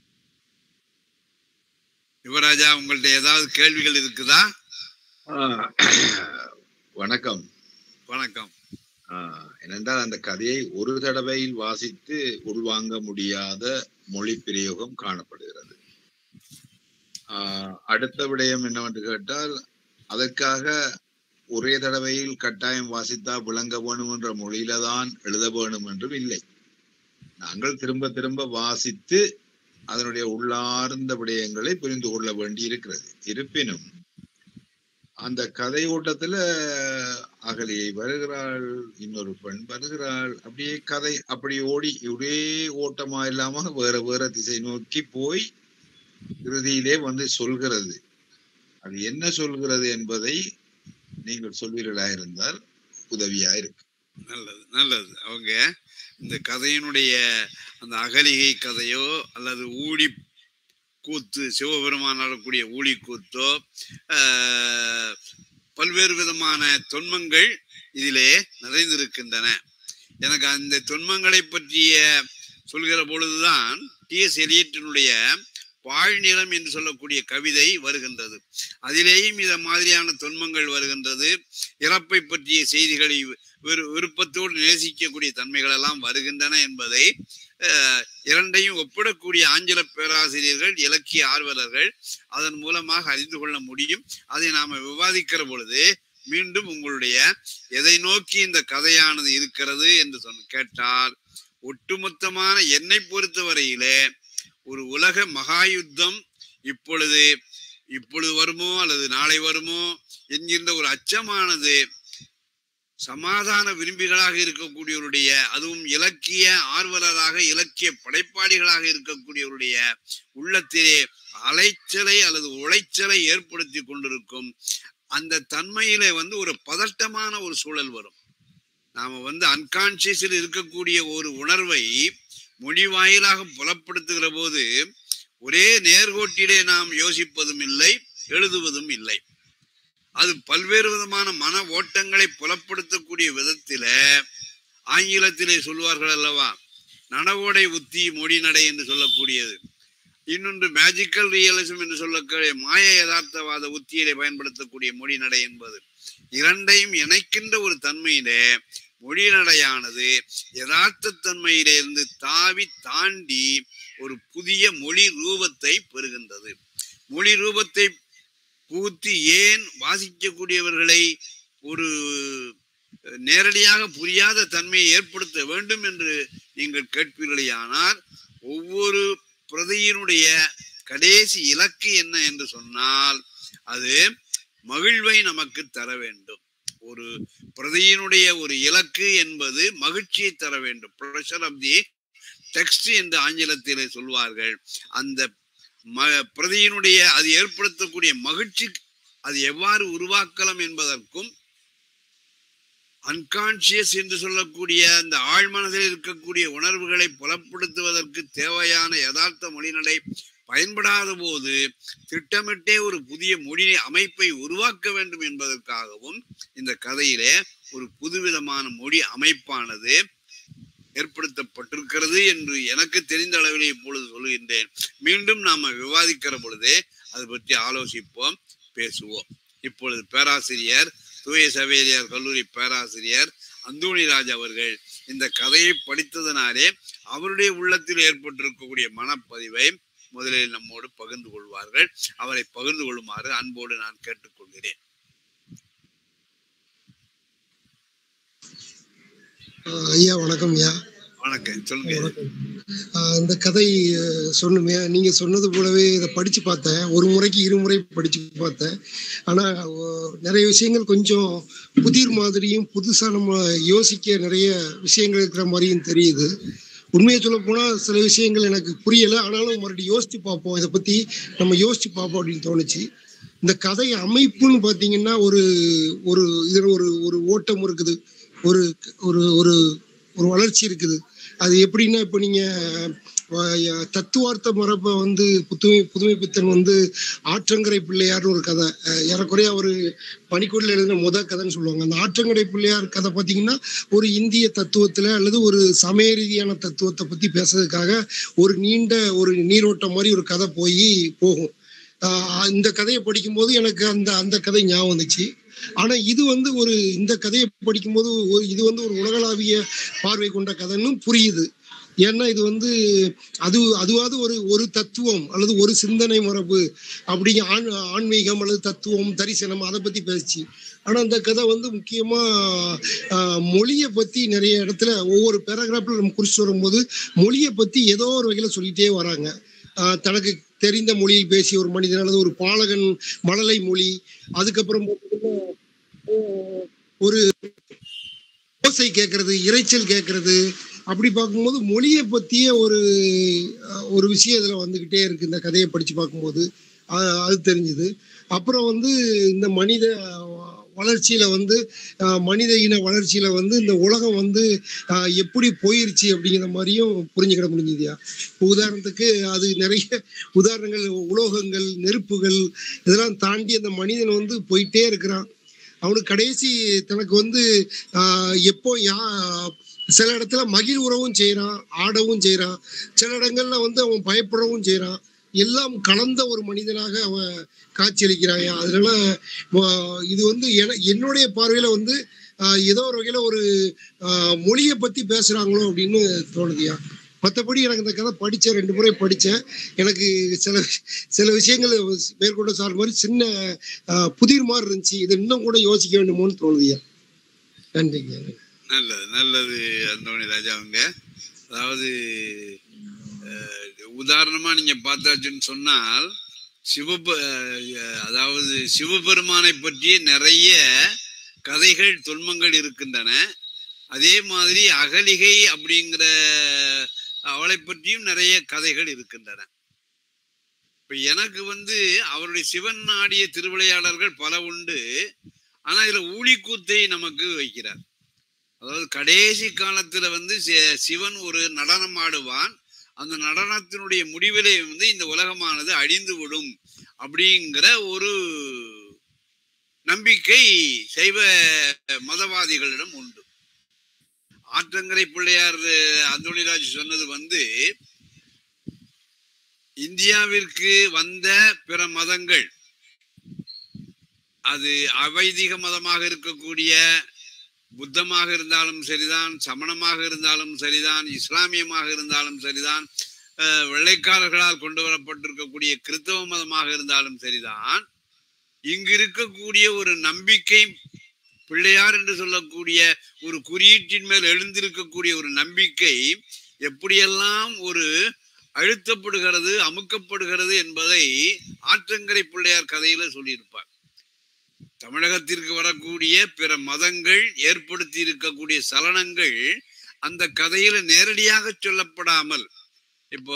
யுவராஜா உங்கள்ட்ட ஏதாவது கேள்விகள் இருக்குதா ஆஹ் வணக்கம் வணக்கம் ஆஹ் ஏனென்றால் அந்த கதையை ஒரு தடவையில் வாசித்து உள்வாங்க முடியாத மொழி பிரயோகம் காணப்படுகிறது ஆஹ் அடுத்த விடயம் என்னவென்று கேட்டால் அதற்காக ஒரே தடவையில் கட்டாயம் வாசித்தா விளங்க வேணும் என்ற மொழியில தான் எழுத வேணும் என்றும் இல்லை நாங்கள் திரும்ப திரும்ப வாசித்து அதனுடைய உள்ளார்ந்த விடயங்களை புரிந்து கொள்ள வேண்டி இருக்கிறது இருப்பினும் அந்த கதை ஓட்டத்துல அகலியை வருகிறாள் இன்னொரு பெண் வருகிறாள் அப்படியே கதை அப்படி ஓடி ஒரே ஓட்டமா இல்லாம வேற வேற திசை நோக்கி போய் இறுதியிலே வந்து சொல்கிறது அது என்ன சொல்கிறது என்பதை நீங்கள் சொல்வீர்களா இருந்தால் உதவியா இருக்கு நல்லது நல்லது அவங்க இந்த கதையினுடைய அந்த அகலிகை கதையோ அல்லது ஊழி கூத்து சிவபெருமான் ஆடக்கூடிய ஊழி கூத்தோ ஆஹ், பல்வேறு விதமான தொன்மங்கள் இதிலே நிறைந்திருக்கின்றன எனக்கு அந்த தொன்மங்களை பற்றிய சொல்கிற பொழுதுதான் டி எஸ் எலியட்டினுடைய பாழ்நிலம் என்று சொல்லக்கூடிய கவிதை வருகின்றது அதிலேயும் இத மாதிரியான தொன்மங்கள் வருகின்றது இறப்பை பற்றிய செய்திகளை விரு விருப்பத்தோடு நேசிக்கக்கூடிய தன்மைகள் எல்லாம் வருகின்றன என்பதை அஹ், இரண்டையும் ஒப்பிடக்கூடிய ஆங்கில பேராசிரியர்கள் இலக்கிய ஆர்வலர்கள் அதன் மூலமாக அறிந்து கொள்ள முடியும் அதை நாம விவாதிக்கிற பொழுது மீண்டும் உங்களுடைய எதை நோக்கி இந்த கதையானது இருக்கிறது என்று சொன்ன கேட்டால் ஒட்டுமொத்தமான என்னை பொறுத்தவரையிலே ஒரு உலக மகாயுத்தம் இப்பொழுது இப்பொழுது வருமோ அல்லது நாளை வருமோ என்கின்ற ஒரு அச்சமானது சமாதான விரும்பிகளாக இருக்கக்கூடியவருடைய அதுவும் இலக்கிய ஆர்வலராக இலக்கிய படைப்பாளிகளாக இருக்கக்கூடியவருடைய உள்ளத்திலே அலைச்சலை அல்லது உளைச்சலை ஏற்படுத்தி கொண்டிருக்கும் அந்த தன்மையிலே வந்து ஒரு பதட்டமான ஒரு சூழல் வரும் நாம வந்து அன்கான்சியஸில் இருக்கக்கூடிய ஒரு உணர்வை மொழி வாயிலாக புலப்படுத்துகிற போது ஒரே நேர்கோட்டிலே நாம் யோசிப்பதும் இல்லை எழுதுவதும் இல்லை அது பல்வேறு விதமான மன ஓட்டங்களை புலப்படுத்தக்கூடிய விதத்தில ஆங்கிலத்திலே சொல்வார்கள் அல்லவா நடவோடை உத்தி மொழி நடை என்று சொல்லக்கூடியது இன்னொன்று மேஜிக்கல் ரியலிசம் என்று சொல்லக்கூடிய மாய யதார்த்தவாத உத்தியிலே பயன்படுத்தக்கூடிய மொழி நடை என்பது இரண்டையும் இணைக்கின்ற ஒரு தன்மையிலே மொழி நடையானது யதார்த்த தன்மையிலே இருந்து தாவி தாண்டி ஒரு புதிய மொழி ரூபத்தை பெறுகின்றது மொழி ரூபத்தை பூத்தி ஏன் வாசிக்கக்கூடியவர்களை ஒரு நேரடியாக புரியாத தன்மையை ஏற்படுத்த வேண்டும் என்று நீங்கள் கேட்பீர்களேயானால் ஒவ்வொரு பிரதியினுடைய கடைசி இலக்கு என்ன என்று சொன்னால் அது மகிழ்வை நமக்கு தர வேண்டும் ஒரு பிரதியினுடைய ஒரு இலக்கு என்பது மகிழ்ச்சியை தர வேண்டும் ப்ரெஷர் ஆஃப் தி டெக்ஸ்ட் என்று ஆங்கிலத்திலே சொல்வார்கள் அந்த ம பிரதியினுடைய அது ஏற்படுத்தக்கூடிய மகிழ்ச்சி அது எவ்வாறு உருவாக்கலாம் என்பதற்கும் அன்கான்சியஸ் என்று சொல்லக்கூடிய அந்த ஆழ்மனதில் இருக்கக்கூடிய உணர்வுகளை புலப்படுத்துவதற்கு தேவையான யதார்த்த மொழிநடை பயன்படாத போது திட்டமிட்டே ஒரு புதிய மொழி அமைப்பை உருவாக்க வேண்டும் என்பதற்காகவும் இந்த கதையிலே ஒரு புதுவிதமான மொழி அமைப்பானது ஏற்படுத்தப்பட்டிருக்கிறது என்று எனக்கு தெரிந்த அளவில் இப்பொழுது சொல்கின்றேன் மீண்டும் நாம விவாதிக்கிற பொழுதே அது பற்றி ஆலோசிப்போம் பேசுவோம் இப்பொழுது பேராசிரியர் தூய சவேரியார் கல்லூரி பேராசிரியர் அந்தோணிராஜ் அவர்கள் இந்த கதையை படித்ததனாலே அவருடைய உள்ளத்தில் ஏற்பட்டிருக்கக்கூடிய மனப்பதிவை முதலில் நம்மோடு பகிர்ந்து கொள்வார்கள் அவரை பகிர்ந்து கொள்ளுமாறு அன்போடு நான் கேட்டுக்கொள்கிறேன் ஆஹ் ஐயா வணக்கம் ஐயா வணக்கம் சொல்லுங்க வணக்கம் ஆஹ் இந்த கதை ஆஹ் சொன்னுமே நீங்க சொன்னது போலவே இதை படிச்சு பார்த்தேன் ஒரு முறைக்கு இருமுறை படிச்சு பார்த்தேன் ஆனா ஆஹ் நிறைய விஷயங்கள் கொஞ்சம் புதிர் மாதிரியும் புதுசா நம்ம யோசிக்க நிறைய விஷயங்கள் இருக்கிற மாதிரியும் தெரியுது உண்மையை சொல்ல போனா சில விஷயங்கள் எனக்கு புரியல ஆனாலும் மறுபடியும் யோசிச்சு பார்ப்போம் இதை பத்தி நம்ம யோசிச்சு பார்ப்போம் அப்படின்னு தோணுச்சு இந்த கதை அமைப்புன்னு பாத்தீங்கன்னா ஒரு ஒரு இதுல ஒரு ஒரு ஓட்டம் இருக்குது ஒரு ஒரு ஒரு ஒரு வளர்ச்சி இருக்குது அது எப்படின்னா இப்போ நீங்க அஹ், தத்துவார்த்த மரபை வந்து புதுமை புதுமை பித்தன் வந்து ஆற்றங்கரை பிள்ளையார்னு ஒரு கதை அஹ், ஏறக்குறைய ஒரு பனிக்கூடில் எழுதின முத கதைன்னு சொல்லுவாங்க அந்த ஆற்றங்கரை பிள்ளையார் கதை பார்த்தீங்கன்னா ஒரு இந்திய தத்துவத்துல அல்லது ஒரு சமய ரீதியான தத்துவத்தை பத்தி பேசுறதுக்காக ஒரு நீண்ட ஒரு நீரோட்டம் மாதிரி ஒரு கதை போய் போகும் ஆஹ் இந்த கதையை படிக்கும்போது எனக்கு அந்த அந்த கதை ஞாபகம் வந்துச்சு ஆனா இது வந்து ஒரு இந்த கதையை படிக்கும்போது ஒரு இது வந்து ஒரு உலகளாவிய பார்வை கொண்ட கதைன்னு புரியுது ஏன்னா இது வந்து அது அதுவாவது ஒரு ஒரு தத்துவம் அல்லது ஒரு சிந்தனை மரபு அப்படிங்க ஆண் ஆன்மீகம் அல்லது தத்துவம் தரிசனம் அதை பத்தி பேசுச்சு ஆனா அந்த கதை வந்து முக்கியமா ஆஹ், மொழியை பத்தி நிறைய இடத்துல ஒவ்வொரு பேராகிராஃப்ல நம்ம குறிச்சு வரும்போது மொழியை பத்தி ஏதோ ஒரு வகையில சொல்லிட்டே வராங்க ஆஹ், தனக்கு தெரிந்த மொழியில் பேசிய ஒரு மனிதன் அல்லது ஒரு பாலகன் மழலை மொழி அதுக்கப்புறம் பார்த்தீங்கன்னா, ஆஹ், ஒரு ஓசை கேட்கறது இரைச்சல் கேட்கறது அப்படி பார்க்கும்போது மொழியை பத்திய ஒரு அஹ், ஒரு விஷயம் இதுல வந்துகிட்டே இருக்கு இந்த கதையை படிச்சு பார்க்கும்போது அஹ், அது தெரிஞ்சுது அப்புறம் வந்து இந்த மனித வளர்ச்சியில வந்து அஹ், மனித இன வளர்ச்சியில வந்து இந்த உலகம் வந்து அஹ், எப்படி போயிருச்சு அப்படிங்கிற மாதிரியும் புரிஞ்சுக்கிட முடிஞ்சுதுயா இப்போ உதாரணத்துக்கு அது நிறைய உதாரணங்கள் உலோகங்கள் நெருப்புகள் இதெல்லாம் தாண்டி அந்த மனிதன் வந்து போயிட்டே இருக்கிறான் அவனுக்கு கடைசி தனக்கு வந்து ஆஹ், எப்போ யா சில இடத்துல மகிழ்வுறவும் செய்றான் ஆடவும் செய்றான் சில இடங்கள்ல வந்து அவன் பயப்படவும் செய்றான் எல்லாம் கலந்த ஒரு மனிதனாக அவன் காட்சியளிக்கிறான் அதனால ஆஹ், இது வந்து என- என்னுடைய பார்வையில வந்து ஆஹ், ஏதோ ஒரு வகையில ஒரு ஆஹ், மொழியை பத்தி பேசுறாங்களோ அப்படின்னு தோணுதுயா மற்றபடி எனக்கு இந்த கதை படித்தேன் ரெண்டு முறை படித்தேன் எனக்கு சில சில விஷயங்கள் மேற்கொண்ட சார் மாதிரி சின்ன ஆஹ், புதிர் மாதிரி இருந்துச்சு இது இன்னும் கூட யோசிக்க வேண்டுமோன்னு தோணுதுயா நன்றிங்க நல்லது நல்லது அந்தோணி ராஜா அவங்க அதாவது அஹ், உதாரணமா நீங்க பார்த்தாச்சுன்னு சொன்னால் சிவப அஹ், அதாவது சிவபெருமானை பற்றிய நிறைய கதைகள் தொன்மங்கள் இருக்கின்றன அதே மாதிரி அகலிகை அப்படிங்கிற அவளை பற்றியும் நிறைய கதைகள் இருக்கின்றன இப்ப எனக்கு வந்து அவருடைய சிவன் ஆடிய திருவிளையாடல்கள் பல உண்டு ஆனா இதுல ஊழிக்கூத்தை நமக்கு வைக்கிறார் அதாவது கடைசி காலத்துல வந்து சி- சிவன் ஒரு நடனம் ஆடுவான் அந்த நடனத்தினுடைய முடிவிலே வந்து இந்த உலகமானது அழிந்து விடும் அப்படிங்கிற ஒரு நம்பிக்கை சைவ மதவாதிகளிடம் உண்டு ஆற்றங்கரை பிள்ளையார் அந்தோணிராஜ் சொன்னது வந்து இந்தியாவிற்கு வந்த பிற மதங்கள் அது அவைதிக மதமாக இருக்கக்கூடிய புத்தமாக இருந்தாலும் சரிதான் சமணமாக இருந்தாலும் சரிதான் இஸ்லாமியமாக இருந்தாலும் சரிதான் அஹ், வெள்ளைக்காரர்களால் கொண்டு வரப்பட்டிருக்கக்கூடிய கிறிஸ்தவ மதமாக இருந்தாலும் சரிதான் இங்கு இருக்கக்கூடிய ஒரு நம்பிக்கை பிள்ளையார் என்று சொல்லக்கூடிய ஒரு குறியீட்டின் மேல் எழுந்திருக்கக்கூடிய ஒரு நம்பிக்கை எப்படியெல்லாம் ஒரு அழுத்தப்படுகிறது அமுக்கப்படுகிறது என்பதை ஆற்றங்கரை பிள்ளையார் கதையில சொல்லியிருப்பார் தமிழகத்திற்கு வரக்கூடிய பிற மதங்கள் ஏற்படுத்தி இருக்கக்கூடிய சலனங்கள் அந்த கதையில நேரடியாக சொல்லப்படாமல் இப்போ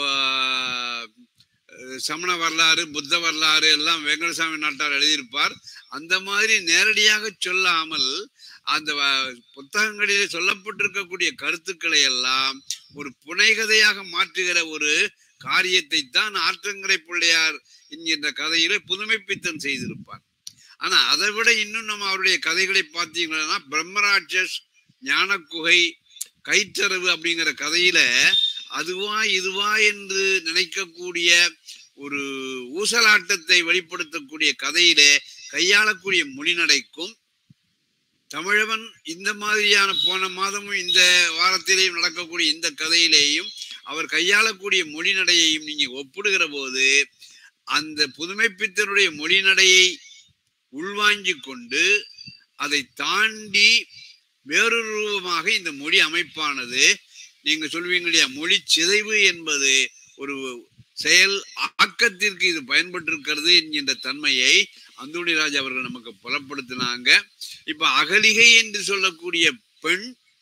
அஹ், சமண வரலாறு புத்த வரலாறு எல்லாம் வெங்கடசாமி நாட்டார் எழுதியிருப்பார் அந்த மாதிரி நேரடியாக சொல்லாமல் அந்த வ- புத்தகங்களிலே சொல்லப்பட்டிருக்கக்கூடிய கருத்துக்களை எல்லாம் ஒரு புனைகதையாக மாற்றுகிற ஒரு காரியத்தை தான் ஆற்றங்கரை பிள்ளையார் என்கின்ற கதையில புதுமைப்பித்தன் செய்திருப்பார் ஆனா அதை விட இன்னும் நம்ம அவருடைய கதைகளை பார்த்தீங்கன்னா பிரம்மராட்சஸ் ஞானக்குகை கைத்தரவு அப்படிங்கிற கதையில அதுவா இதுவா என்று நினைக்கக்கூடிய ஒரு ஊசலாட்டத்தை வெளிப்படுத்தக்கூடிய கதையிலே கையாளக்கூடிய மொழிநடைக்கும் தமிழவன் இந்த மாதிரியான போன மாதமும் இந்த வாரத்திலேயும் நடக்கக்கூடிய இந்த கதையிலேயும் அவர் கையாளக்கூடிய மொழிநடையையும் நீங்க ஒப்பிடுகிற போது அந்த புதுமைப்பித்தனுடைய மொழிநடையை உள்வாங்கிக் கொண்டு அதை தாண்டி வேறொரு ரூபமாக இந்த மொழி அமைப்பானது நீங்க சொல்வீங்க இல்லையா மொழி சிதைவு என்பது ஒரு செயல் ஆக்கத்திற்கு இது பயன்பட்டிருக்கிறது என்கின்ற தன்மையை அந்தோணிராஜ் அவர்கள் நமக்கு புலப்படுத்தினாங்க இப்ப அகலிகை என்று சொல்லக்கூடிய பெண்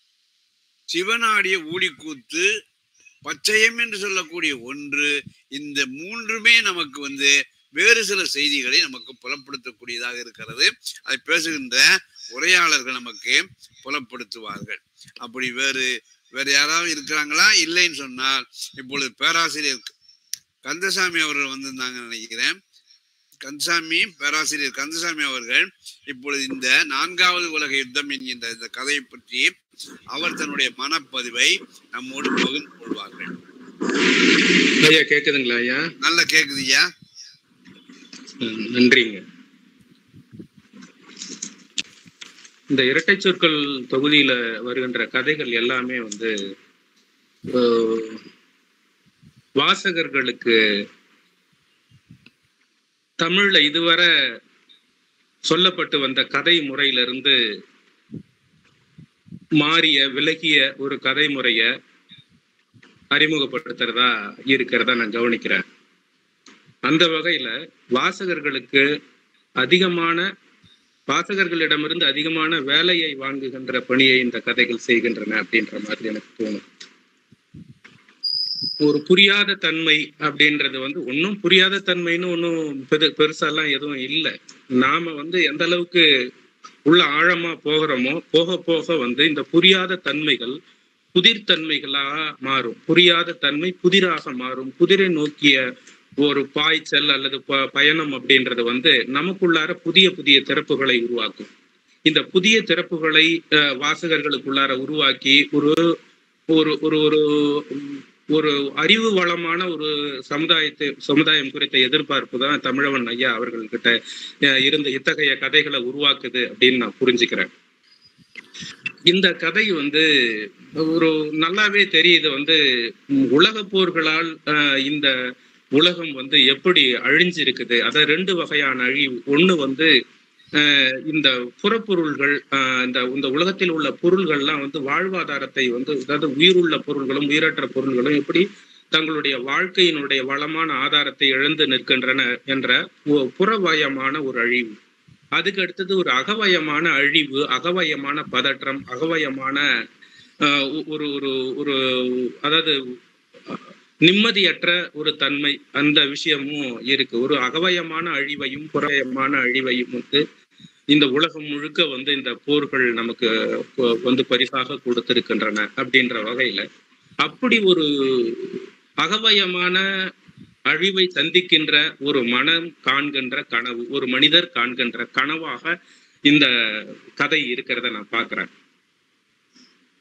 சிவனாடிய ஊழிக்கூத்து பச்சையம் என்று சொல்லக்கூடிய ஒன்று இந்த மூன்றுமே நமக்கு வந்து வேறு சில செய்திகளை நமக்கு புலப்படுத்தக்கூடியதாக இருக்கிறது அதை பேசுகின்ற உரையாளர்கள் நமக்கு புலப்படுத்துவார்கள் அப்படி வேறு வேறு யாராவது இருக்கிறாங்களா இல்லைன்னு சொன்னால் இப்பொழுது பேராசிரியர் கந்தசாமி அவர்கள் வந்திருந்தாங்கன்னு நினைக்கிறேன் கந்தசாமி பேராசிரியர் கந்தசாமி அவர்கள் இப்பொழுது இந்த நான்காவது உலக யுத்தம் என்கின்ற இந்த கதையை பற்றி அவர் தன்னுடைய மனப்பதிவை நம்மோடு பகிர்ந்து கொள்வார்கள் ஐயா கேக்குதுங்களா ஐயா நல்லா கேக்குதுயா ம், நன்றிங்க இந்த இரட்டை சொற்கள் தொகுதியில வருகின்ற கதைகள் எல்லாமே வந்து அஹ், வாசகர்களுக்கு தமிழ்ல இதுவரை சொல்லப்பட்டு வந்த கதை முறையிலிருந்து மாறிய விலகிய ஒரு கதை முறைய அறிமுகப்படுத்துறதா இருக்கிறதா நான் கவனிக்கிறேன் அந்த வகையில வாசகர்களுக்கு அதிகமான வாசகர்களிடமிருந்து அதிகமான வேலையை வாங்குகின்ற பணியை இந்த கதைகள் செய்கின்றன அப்படின்ற மாதிரி எனக்கு தோணும் ஒரு புரியாத தன்மை அப்படின்றது வந்து ஒன்றும் புரியாத தன்மைன்னு ஒன்றும் பெரு பெருசாலாம் எதுவும் இல்லை நாம வந்து எந்த அளவுக்கு உள்ள ஆழமா போகிறோமோ போக போக வந்து இந்த புரியாத தன்மைகள் புதிர்த்தன்மைகளா மாறும் புரியாத தன்மை புதிராக மாறும் புதிரை நோக்கிய ஒரு பாய்ச்சல் அல்லது ப- பயணம் அப்படின்றது வந்து நமக்குள்ளார புதிய புதிய திறப்புகளை உருவாக்கும் இந்த புதிய திறப்புகளை அஹ், வாசகர்களுக்குள்ளார உருவாக்கி ஒரு ஒரு ஒரு ஒரு உம், ஒரு அறிவு வளமான ஒரு சமுதாயத்தை சமுதாயம் குறித்த எதிர்பார்ப்பு தான் தமிழவன் ஐயா அவர்கள்கிட்ட அஹ், இருந்த இத்தகைய கதைகளை உருவாக்குது அப்படின்னு நான் புரிஞ்சுக்கிறேன் இந்த கதை வந்து ஒரு நல்லாவே தெரியுது வந்து உம், உலகப் போர்களால் அஹ், இந்த உலகம் வந்து எப்படி அழிஞ்சிருக்குது அத ரெண்டு வகையான அழிவு ஒண்ணு வந்து அஹ், இந்த புறப்பொருள்கள் அஹ், இந்த இந்த உலகத்தில் உள்ள பொருள்கள்லாம் வந்து வாழ்வாதாரத்தை வந்து அதாவது உயிருள்ள பொருள்களும் உயிரற்ற பொருள்களும் எப்படி தங்களுடைய வாழ்க்கையினுடைய வளமான ஆதாரத்தை இழந்து நிற்கின்றன என்ற ஒ- புறவயமான ஒரு அழிவு அதுக்கு அடுத்தது ஒரு அகவயமான அழிவு அகவயமான பதற்றம் அகவயமான அஹ், ஒ- ஒரு ஒரு ஒரு அதாவது அஹ், நிம்மதியற்ற ஒரு தன்மை அந்த விஷயமும் இருக்கு ஒரு அகவயமான அழிவையும் புறவயமான அழிவையும் வந்து இந்த உலகம் முழுக்க வந்து இந்த போர்கள் நமக்கு கொ- வந்து பரிசாக கொடுத்திருக்கின்றன அப்படின்ற வகையில அப்படி ஒரு அகவயமான அழிவை சந்திக்கின்ற ஒரு மனம் காண்கின்ற கனவு ஒரு மனிதர் காண்கின்ற கனவாக இந்த கதை இருக்கிறத நான் பார்க்கிறேன்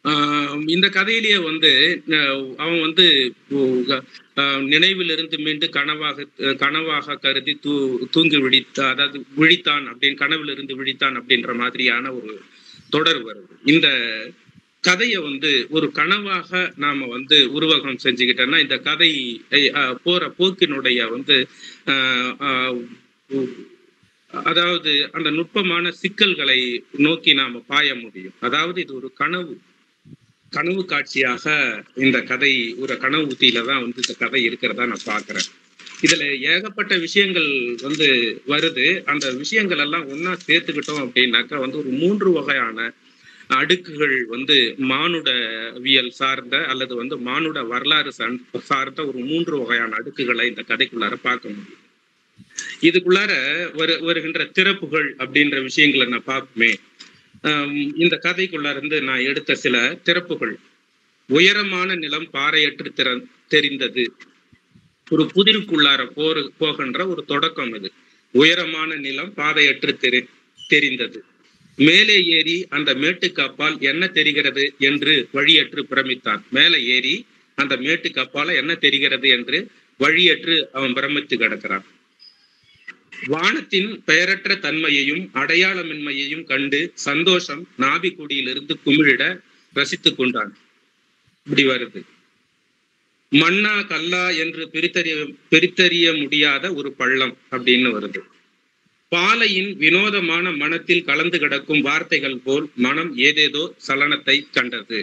ஆஹ் இந்த கதையிலேயே வந்து அஹ் அவன் வந்து ஆஹ் நினைவிலிருந்து மீண்டு கனவாக அஹ் கனவாக கருதி தூ தூங்கி விழித்த அதாவது விழித்தான் அப்படின்னு கனவிலிருந்து விழித்தான் அப்படின்ற மாதிரியான ஒரு தொடர் வருது இந்த கதையை வந்து ஒரு கனவாக நாம வந்து உருவகம் செஞ்சுக்கிட்டோம்னா இந்த கதை அஹ், போற போக்கினுடைய வந்து ஆஹ், ஆஹ், உ- அதாவது அந்த நுட்பமான சிக்கல்களை நோக்கி நாம பாய முடியும் அதாவது இது ஒரு கனவு கனவு காட்சியாக இந்த கதை ஒரு கனவு உத்தியில தான் வந்து இந்த கதை இருக்கிறதா நான் பார்க்கிறேன் இதுல ஏகப்பட்ட விஷயங்கள் வந்து வருது அந்த விஷயங்கள் எல்லாம் ஒண்ணா சேர்த்துக்கிட்டோம் அப்படின்னாக்கா வந்து ஒரு மூன்று வகையான அடுக்குகள் வந்து மானுடவியல் சார்ந்த அல்லது வந்து மானுட வரலாறு சார்ந்த- சார்ந்த ஒரு மூன்று வகையான அடுக்குகளை இந்த கதைக்குள்ளார பார்க்க முடியும் இதுக்குள்ளார வரு வருகின்ற திறப்புகள் அப்படின்ற விஷயங்களை நான் பார்ப்போமே ஆம், இந்த கதைக்குள்ள இருந்து நான் எடுத்த சில திறப்புகள் உயரமான நிலம் பாறையற்று திற தெரிந்தது ஒரு புதிருக்குள்ளார போரு போகின்ற ஒரு தொடக்கம் இது உயரமான நிலம் பாதையற்று தெரி தெரிந்தது மேலே ஏறி அந்த மேட்டுக்கு அப்பால் என்ன தெரிகிறது என்று வழியற்று பிரமித்தான் மேலே ஏறி அந்த மேட்டுக்கு அப்பால என்ன தெரிகிறது என்று வழியற்று அவன் பிரமித்து கிடக்கிறான் வானத்தின் பெயரற்ற தன்மையையும் அடையாளமின்மையையும் கண்டு சந்தோஷம் நாபிக்குடியிலிருந்து குமிழிட ரசித்துக் கொண்டான் இப்படி வருது மண்ணா கல்லா என்று பிரித்தறிய பிரித்தறிய முடியாத ஒரு பள்ளம் அப்படின்னு வருது பாலையின் வினோதமான மனத்தில் கலந்து கிடக்கும் வார்த்தைகள் போல் மனம் ஏதேதோ சலனத்தை கண்டது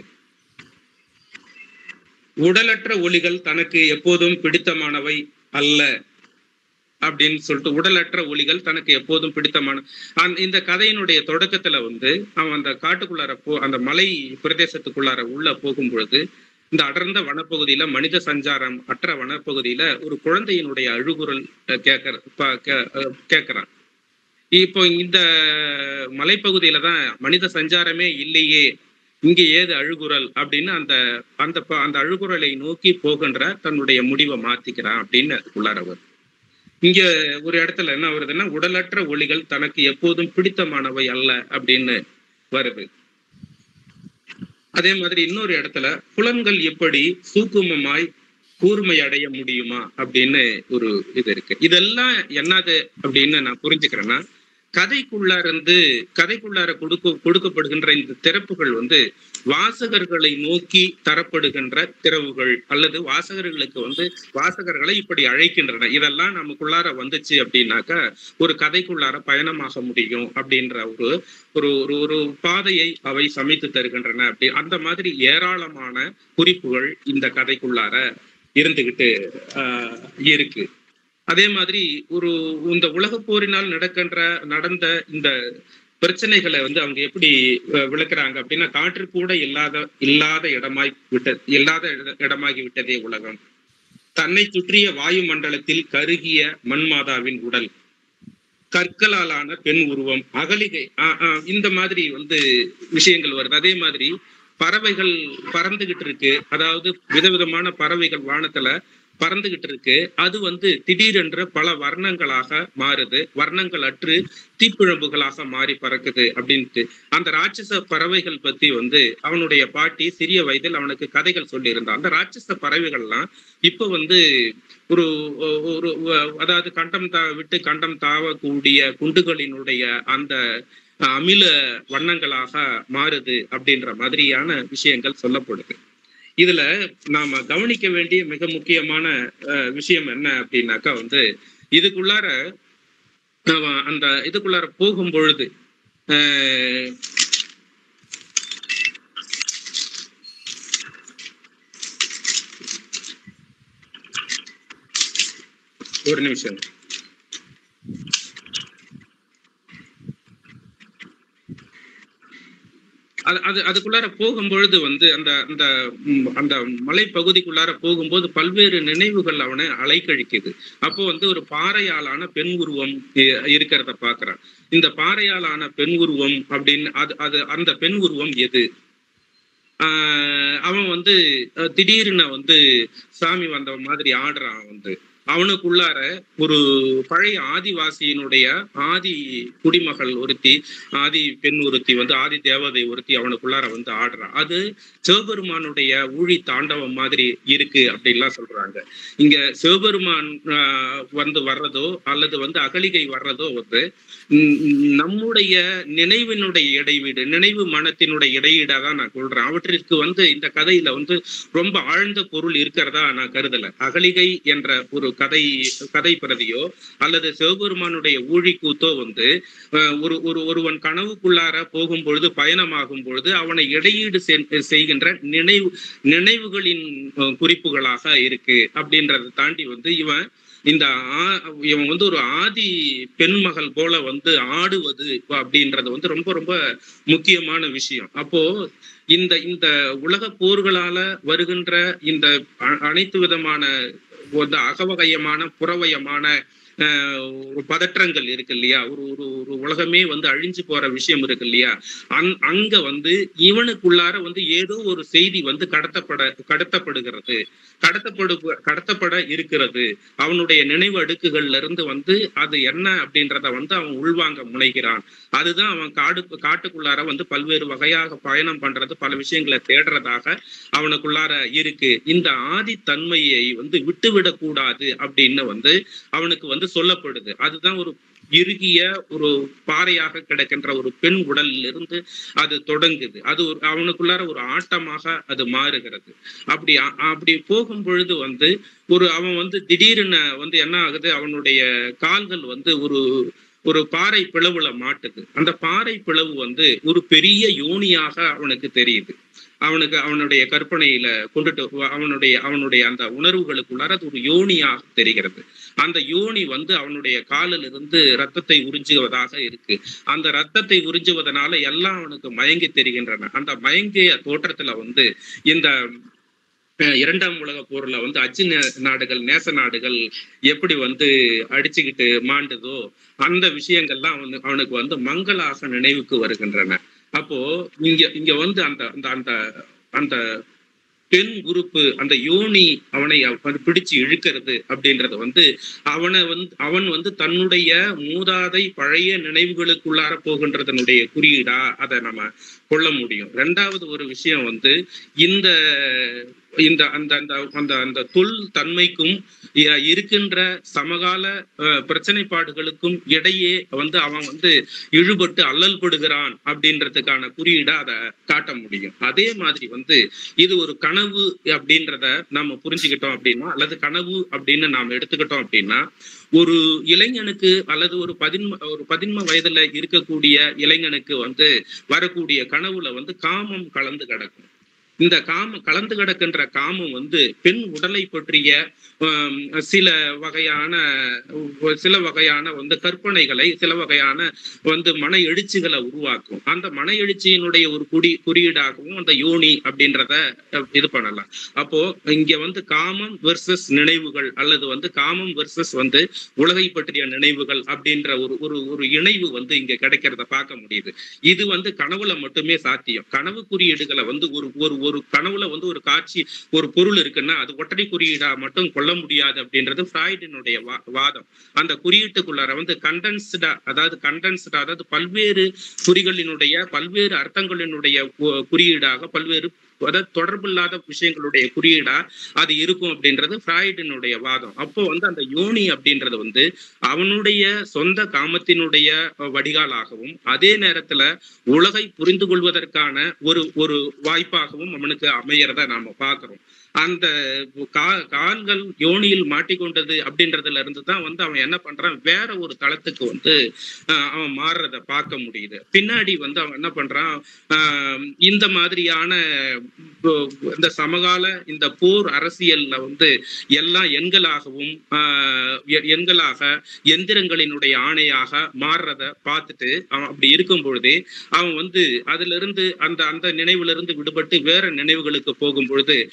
உடலற்ற ஒளிகள் தனக்கு எப்போதும் பிடித்தமானவை அல்ல அப்படின்னு சொல்லிட்டு உடலற்ற ஒளிகள் தனக்கு எப்போதும் பிடித்தமான அந்த இந்த கதையினுடைய தொடக்கத்துல வந்து அவன் அந்த காட்டுக்குள்ளார போ அந்த மலை பிரதேசத்துக்குள்ளார உள்ள போகும் பொழுது இந்த அடர்ந்த வனப்பகுதியில மனித சஞ்சாரம் அற்ற வனப்பகுதியில ஒரு குழந்தையினுடைய அழுகுரல் அஹ், கேட்கற ப- கே- அஹ், கேட்கறான் இப்போ இந்த மலைப்பகுதியில தான் மனித சஞ்சாரமே இல்லையே இங்க ஏது அழுகுரல் அப்படின்னு அந்த அந்த ப- அந்த அழுகுரலை நோக்கி போகின்ற தன்னுடைய முடிவை மாத்திக்கிறான் அப்படின்னு அதுக்குள்ளார வரும் இங்க ஒரு இடத்துல என்ன வருதுன்னா உடலற்ற ஒளிகள் தனக்கு எப்போதும் பிடித்தமானவை அல்ல அப்படின்னு வருது அதே மாதிரி இன்னொரு இடத்துல புலன்கள் எப்படி சூக்குமமாய் கூர்மை அடைய முடியுமா அப்படின்னு ஒரு இது இருக்கு இதெல்லாம் என்னது அப்படின்னு நான் புரிஞ்சுக்கிறேன்னா கதைக்குள்ளார இருந்து கதைக்குள்ளார கொடுக்க கொடுக்கப்படுகின்ற இந்த திறப்புகள் வந்து வாசகர்களை நோக்கி தரப்படுகின்ற திறவுகள் அல்லது வாசகர்களுக்கு வந்து வாசகர்களை இப்படி அழைக்கின்றன இதெல்லாம் நமக்குள்ளார வந்துச்சு அப்படின்னாக்கா ஒரு கதைக்குள்ளார பயணமாக முடியும் அப்படின்ற ஒரு ஒரு ஒரு ஒரு பாதையை அவை சமைத்து தருகின்றன அப்படி அந்த மாதிரி ஏராளமான குறிப்புகள் இந்த கதைக்குள்ளார இருந்துகிட்டு ஆஹ் இருக்கு அதே மாதிரி ஒரு இந்த உலகப் போரினால் நடக்கின்ற நடந்த இந்த பிரச்சனைகளை வந்து அவங்க எப்படி அஹ், விளக்குறாங்க அப்படின்னா காற்று கூட இல்லாத இல்லாத இடமாய் விட்ட இல்லாத இட- இடமாகி விட்டதே உலகம் தன்னை சுற்றிய வாயு மண்டலத்தில் கருகிய மண்மாதாவின் உடல் கற்களாலான பெண் உருவம் அகலிகை ஆஹ் ஆஹ் இந்த மாதிரி வந்து விஷயங்கள் வருது அதே மாதிரி பறவைகள் பறந்துகிட்டு இருக்கு அதாவது விதவிதமான பறவைகள் வானத்துல பறந்துகிட்டு இருக்கு அது வந்து திடீரென்று பல வர்ணங்களாக மாறுது வர்ணங்கள் அற்று தீப்பிழம்புகளாக மாறி பறக்குது அப்படின்ட்டு அந்த ராட்சச பறவைகள் பத்தி வந்து அவனுடைய பாட்டி சிறிய வயதில் அவனுக்கு கதைகள் சொல்லியிருந்தான் அந்த ராட்சச பறவைகள்லாம் இப்ப வந்து ஒரு ஒரு அதாவது கண்டம் தா விட்டு கண்டம் தாவக்கூடிய குண்டுகளினுடைய அந்த அமில வண்ணங்களாக மாறுது அப்படின்ற மாதிரியான விஷயங்கள் சொல்லப்படுது இதுல நாம கவனிக்க வேண்டிய மிக முக்கியமான அஹ், விஷயம் என்ன அப்படின்னாக்கா வந்து இதுக்குள்ளார நாம அந்த இதுக்குள்ளார போகும் பொழுது அஹ், ஒரு நிமிஷம் அது அது அதுக்குள்ளார போகும்பொழுது வந்து அந்த அந்த ம், அந்த மலைப்பகுதிக்குள்ளார போகும்போது பல்வேறு நினைவுகள் அவனை அலைக்கழிக்குது அப்போ வந்து ஒரு பாறையாலான பெண் உருவம் இ- இருக்கிறத பாக்குறான் இந்த பாறையாலான பெண் உருவம் அப்படின்னு அது அது அந்த பெண் உருவம் எது ஆஹ் அவன் வந்து அஹ், திடீர்னு வந்து சாமி வந்த மாதிரி ஆடுறான் வந்து அவனுக்குள்ளார ஒரு பழைய ஆதிவாசியினுடைய ஆதி குடிமகள் ஒருத்தி ஆதி பெண் ஒருத்தி வந்து ஆதி தேவதை ஒருத்தி அவனுக்குள்ளார வந்து ஆடுறான் அது சிவபெருமானுடைய ஊழி தாண்டவம் மாதிரி இருக்கு அப்படின்லாம் சொல்றாங்க இங்க சிவபெருமான் ஆஹ், வந்து வர்றதோ அல்லது வந்து அகலிகை வர்றதோ வந்து ம், நம்முடைய நினைவினுடைய இடைவீடு நினைவு மனத்தினுடைய இடையீடா தான் நான் சொல்றேன் அவற்றிற்கு வந்து இந்த கதையில வந்து ரொம்ப ஆழ்ந்த பொருள் இருக்கிறதா நான் கருதல அகலிகை என்ற ஒரு கதை கதை பிரதியோ அல்லது சிவபெருமானுடைய ஊழி கூத்தோ வந்து அஹ், ஒரு ஒரு ஒருவன் கனவுக்குள்ளார போகும் பொழுது பயணமாகும் பொழுது அவனை இடையீடு செய்- செய்கின்ற நினைவு நினைவுகளின் அஹ், குறிப்புகளாக இருக்கு அப்படின்றத தாண்டி வந்து இவன் இந்த ஆ- இவன் வந்து ஒரு ஆதி பெண்மகள் போல வந்து ஆடுவது அப்படின்றது வந்து ரொம்ப ரொம்ப முக்கியமான விஷயம் அப்போ இந்த இந்த உலக போர்களால வருகின்ற இந்த அ- அனைத்து விதமான வந்து அகவகயமான புறவயமான அஹ், ஒரு பதற்றங்கள் இருக்கு இல்லையா ஒரு ஒரு ஒரு உலகமே வந்து அழிஞ்சு போற விஷயம் இருக்கு இல்லையா அங் அங்க வந்து இவனுக்குள்ளார வந்து ஏதோ ஒரு செய்தி வந்து கடத்தப்பட கடத்தப்படுகிறது கடத்தப்படு கடத்தப்பட இருக்கிறது அவனுடைய நினைவு அடுக்குகள்ல இருந்து வந்து அது என்ன அப்படின்றத வந்து அவன் உள்வாங்க முனைகிறான் அதுதான் அவன் காடு காட்டுக்குள்ளார வந்து பல்வேறு வகையாக பயணம் பண்றது பல விஷயங்களை தேடுறதாக அவனுக்குள்ளார இருக்கு இந்த ஆதி தன்மையை வந்து விட்டுவிடக் கூடாது அப்படின்னு வந்து அவனுக்கு வந்து சொல்லப்படுது அதுதான் ஒரு இறுகிய ஒரு பாறையாக கிடக்கின்ற ஒரு பெண் உடலில் இருந்து அது தொடங்குது அது ஒரு அவனுக்குள்ளார ஒரு ஆட்டமாக அது மாறுகிறது அப்படி அ- அப்படி போகும் பொழுது வந்து ஒரு அவன் வந்து திடீர்னு வந்து என்ன ஆகுது அவனுடைய கால்கள் வந்து ஒரு ஒரு பாறை பிளவுல மாட்டுது அந்த பாறை பிளவு வந்து ஒரு பெரிய யோனியாக அவனுக்கு தெரியுது அவனுக்கு அவனுடைய கற்பனையில கொண்டுட்டு வ- அவனுடைய அவனுடைய அந்த உணர்வுகளுக்குள்ளார அது ஒரு யோனியாக தெரிகிறது அந்த யோனி வந்து அவனுடைய காலில் இருந்து ரத்தத்தை உறிஞ்சுவதாக இருக்கு அந்த ரத்தத்தை உறிஞ்சுவதனால எல்லாம் அவனுக்கு மயங்கி தெரிகின்றன அந்த மயங்கிய தோற்றத்துல வந்து இந்த அஹ், இரண்டாம் உலக போர்ல வந்து அச்சு நே- நாடுகள் நேச நாடுகள் எப்படி வந்து அடிச்சுக்கிட்டு மாண்டுதோ அந்த விஷயங்கள்லாம் அவனு அவனுக்கு வந்து மங்களாக நினைவுக்கு வருகின்றன அப்போ இங்க இங்க வந்து அந்த அந்த அந்த அந்த பெண் குரூப்பு அந்த யோனி அவனை வந்து பிடிச்சு இழுக்கிறது அப்படின்றது வந்து அவனை வந்து அவன் வந்து தன்னுடைய மூதாதை பழைய நினைவுகளுக்குள்ளார போகின்றதனுடைய குறியீடா அதை நம்ம கொள்ள முடியும் ரெண்டாவது ஒரு விஷயம் வந்து இந்த இந்த அந்த அந்த அந்த அந்த தொல் தன்மைக்கும் இ- இருக்கின்ற சமகால அஹ், பிரச்சனைப்பாடுகளுக்கும் இடையே வந்து அவன் வந்து இழுபட்டு அல்லல்படுகிறான் அப்படின்றதுக்கான குறியீடா அதை காட்ட முடியும் அதே மாதிரி வந்து இது ஒரு கனவு அப்படின்றத நாம புரிஞ்சுக்கிட்டோம் அப்படின்னா அல்லது கனவு அப்படின்னு நாம எடுத்துக்கிட்டோம் அப்படின்னா ஒரு இளைஞனுக்கு அல்லது ஒரு பதின்ம ஒரு பதின்ம வயதுல இருக்கக்கூடிய இளைஞனுக்கு வந்து வரக்கூடிய கனவுல வந்து காமம் கலந்து கிடக்கும் இந்த காமம் கலந்து கிடக்கின்ற காமம் வந்து பெண் உடலை பற்றிய ஆம், சில வகையான சில வகையான வந்து கற்பனைகளை சில வகையான வந்து மன எழுச்சிகளை உருவாக்கும் அந்த மன எழுச்சியினுடைய ஒரு குடி குறியீடாகவும் அந்த யோனி அப்படின்றத அஹ், இது பண்ணலாம் அப்போ இங்க வந்து காமம் வெர்சஸ் நினைவுகள் அல்லது வந்து காமம் வெர்சஸ் வந்து உலகை பற்றிய நினைவுகள் அப்படின்ற ஒரு ஒரு ஒரு இணைவு வந்து இங்க கிடைக்கிறத பார்க்க முடியுது இது வந்து கனவுல மட்டுமே சாத்தியம் கனவு குறியீடுகளை வந்து ஒரு ஒரு ஒரு கனவுல வந்து ஒரு காட்சி ஒரு பொருள் இருக்குன்னா அது ஒற்றை குறியீடா மட்டும் கொள்ள முடியாது அப்படின்றது ஃப்ராய்டினுடைய வா- வாதம் அந்த குறியீட்டுக்குள்ளார வந்து கண்டென்ஸ்டா அதாவது கண்டென்ஸ்டா அதாவது பல்வேறு குறிகளினுடைய பல்வேறு அர்த்தங்களினுடைய கு- குறியீடாக பல்வேறு அதாவது தொடர்பில்லாத விஷயங்களுடைய குறியீடா அது இருக்கும் அப்படின்றது ஃப்ராய்டினுடைய வாதம் அப்போ வந்து அந்த யோனி அப்படின்றது வந்து அவனுடைய சொந்த காமத்தினுடைய அஹ், வடிகாலாகவும் அதே நேரத்துல உலகை புரிந்து கொள்வதற்கான ஒரு ஒரு வாய்ப்பாகவும் அவனுக்கு அமையறத நாம பார்க்கிறோம் அந்த கா- கால்கள் யோனியில் மாட்டிக்கொண்டது அப்படின்றதுல இருந்து தான் வந்து அவன் என்ன பண்றான் வேற ஒரு தளத்துக்கு வந்து ஆஹ், அவன் மாறுறத பார்க்க முடியுது பின்னாடி வந்து அவன் என்ன பண்றான் ஆஹ், இந்த மாதிரியான போ- இந்த சமகால இந்த போர் அரசியல்ல வந்து எல்லாம் எண்களாகவும் ஆஹ், எ- எண்களாக எந்திரங்களினுடைய ஆணையாக மாறுறத பார்த்துட்டு அவன் அப்படி இருக்கும் பொழுதே அவன் வந்து அதுல இருந்து அந்த அந்த நினைவுல இருந்து விடுபட்டு வேற நினைவுகளுக்கு போகும் பொழுது அங்க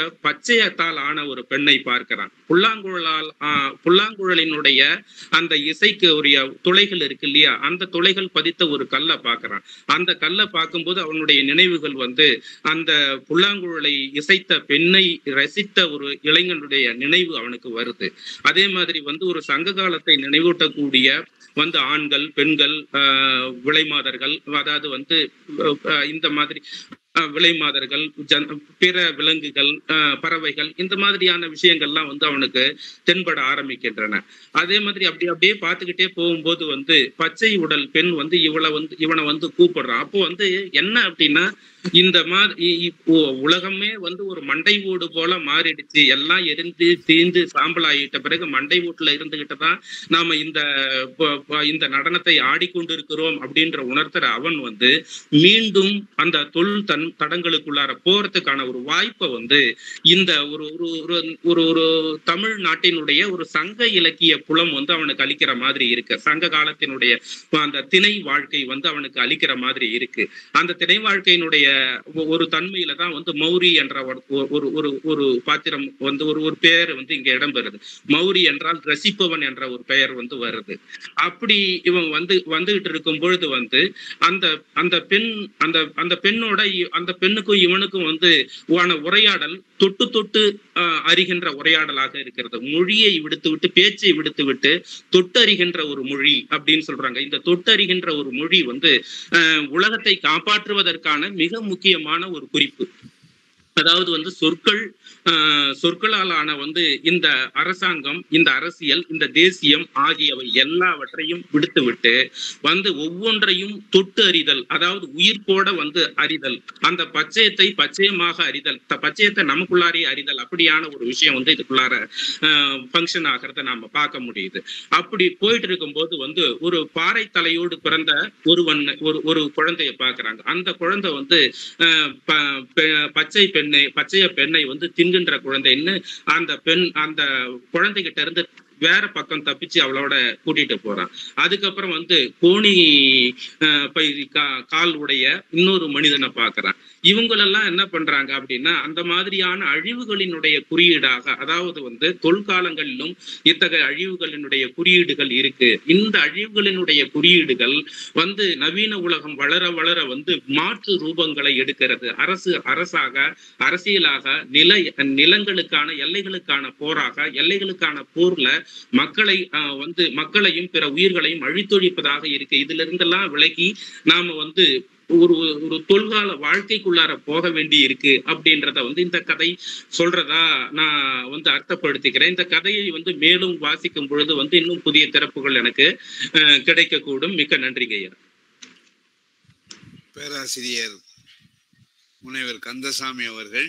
பச்சையத்தால் ஆன ஒரு பெண்ணை பார்க்கிறான் புல்லாங்குழலால் ஆஹ் புல்லாங்குழலினுடைய அந்த இசைக்கு உரிய துளைகள் இருக்கு இல்லையா அந்த துளைகள் பதித்த ஒரு கல்லை பார்க்கறான் அந்த கல்லை பார்க்கும்போது அவனுடைய நினைவுகள் வந்து அந்த புல்லாங்குழலை இசைத்த பெண்ணை ரசித்த ஒரு இளைஞனுடைய நினைவு அவனுக்கு வருது அதே மாதிரி வந்து ஒரு சங்க காலத்தை நினைவூட்டக்கூடிய வந்து ஆண்கள் பெண்கள் ஆஹ் விலைமாதர்கள் அதாவது வந்து ஆஹ் இந்த மாதிரி ஆஹ் விலைமாதர்கள் ஜன் பிற விலங்குகள் ஆஹ் பறவைகள் இந்த மாதிரியான விஷயங்கள்லாம் வந்து அவனுக்கு தென்பட ஆரம்பிக்கின்றன அதே மாதிரி அப்படி அப்படியே பார்த்துக்கிட்டே போகும்போது வந்து பச்சை உடல் பெண் வந்து இவளை வந்து இவனை வந்து கூப்பிடுறான் அப்போ வந்து என்ன அப்படின்னா இந்த மாதிரி உலகமே வந்து ஒரு மண்டை ஓடு போல மாறிடுச்சு எல்லாம் எரிந்து தீந்து சாம்பல் ஆகிட்ட பிறகு மண்டை ஓட்டுல இருந்துகிட்டு தான் நாம இந்த ப- ப- இந்த நடனத்தை ஆடிக்கொண்டிருக்கிறோம் அப்படின்ற உணர்த்துற அவன் வந்து மீண்டும் அந்த தொல் தன் தடங்களுக்குள்ளார போறதுக்கான ஒரு வாய்ப்பை வந்து இந்த ஒரு ஒரு ஒரு ஒரு ஒரு தமிழ் நாட்டினுடைய ஒரு சங்க இலக்கிய புலம் வந்து அவனுக்கு அளிக்கிற மாதிரி இருக்கு சங்க காலத்தினுடைய அந்த திணை வாழ்க்கை வந்து அவனுக்கு அளிக்கிற மாதிரி இருக்கு அந்த திணை வாழ்க்கையினுடைய ஒ- ஒரு தன்மையில தான் வந்து மௌரி என்ற ஒரு ஒரு ஒரு ஒரு பாத்திரம் வந்து ஒரு ஒரு பெயர் வந்து இங்க இடம்பெறுது மௌரி என்றால் ரசிப்பவன் என்ற ஒரு பெயர் வந்து வருது அப்படி இவன் வந்து வந்துகிட்டு இருக்கும் பொழுது வந்து அந்த அந்த பெண் அந்த அந்த பெண்ணோட இ- அந்த பெண்ணுக்கும் இவனுக்கும் வந்து ஆன உரையாடல் தொட்டு தொட்டு ஆஹ், அறிகின்ற உரையாடலாக இருக்கிறது மொழியை விடுத்து விட்டு பேச்சை விடுத்து விட்டு தொட்டறிகின்ற ஒரு மொழி அப்படின்னு சொல்றாங்க இந்த தொட்டறிகின்ற ஒரு மொழி வந்து ஆஹ், உலகத்தை காப்பாற்றுவதற்கான மிக முக்கியமான ஒரு குறிப்பு அதாவது வந்து சொற்கள் ஆஹ், சொற்களால் ஆன வந்து இந்த அரசாங்கம் இந்த அரசியல் இந்த தேசியம் ஆகியவை எல்லாவற்றையும் விடுத்துவிட்டு வந்து ஒவ்வொன்றையும் தொட்டு அறிதல் அதாவது உயிர்ப்போட வந்து அறிதல் அந்த பச்சையத்தை பச்சையமாக அறிதல் த- பச்சையத்தை நமக்குள்ளாரே அறிதல் அப்படியான ஒரு விஷயம் வந்து இதுக்குள்ளார ஃபங்க்ஷன் ஆகிறத நாம பார்க்க முடியுது அப்படி போயிட்டு இருக்கும்போது வந்து ஒரு பாறை தலையோடு பிறந்த ஒருவன் ஒரு ஒரு குழந்தைய பார்க்கறாங்க அந்த குழந்தை வந்து ஆஹ் ப- பெ- பச்சை பெண்ணை பச்சைய பெண்ணை வந்து தின்கின்ற குழந்தைன்னு அந்த பெண் அந்த குழந்தைகிட்ட இருந்து வேற பக்கம் தப்பிச்சு அவளோட கூட்டிட்டு போறான் அதுக்கப்புறம் வந்து கோணி ஆஹ் பை கா- கால் உடைய இன்னொரு மனிதனை பார்க்கறான் இவங்களெல்லாம் என்ன பண்றாங்க அப்படின்னா அந்த மாதிரியான அழிவுகளினுடைய குறியீடாக அதாவது வந்து தொல்காலங்களிலும் இத்தகைய அழிவுகளினுடைய குறியீடுகள் இருக்கு இந்த அழிவுகளினுடைய குறியீடுகள் வந்து நவீன உலகம் வளர வளர வந்து மாற்று ரூபங்களை எடுக்கிறது அரசு அரசாக அரசியலாக நில நிலங்களுக்கான எல்லைகளுக்கான போராக எல்லைகளுக்கான போர்ல மக்களை ஆஹ், வந்து மக்களையும் பிற உயிர்களையும் அழித்தொழிப்பதாக இருக்கு இதுல இருந்தெல்லாம் விலகி நாம வந்து ஒரு ஒரு தொல்கால வாழ்க்கைக்குள்ளார போக வேண்டி இருக்கு அப்படின்றத வந்து இந்த கதை சொல்றதா நான் வந்து அர்த்தப்படுத்திக்கிறேன் இந்த கதையை வந்து மேலும் வாசிக்கும் பொழுது வந்து இன்னும் புதிய திறப்புகள் எனக்கு அஹ், கிடைக்கக்கூடும் மிக்க நன்றிங்க ஐயா பேராசிரியர் முனைவர் கந்தசாமி அவர்கள்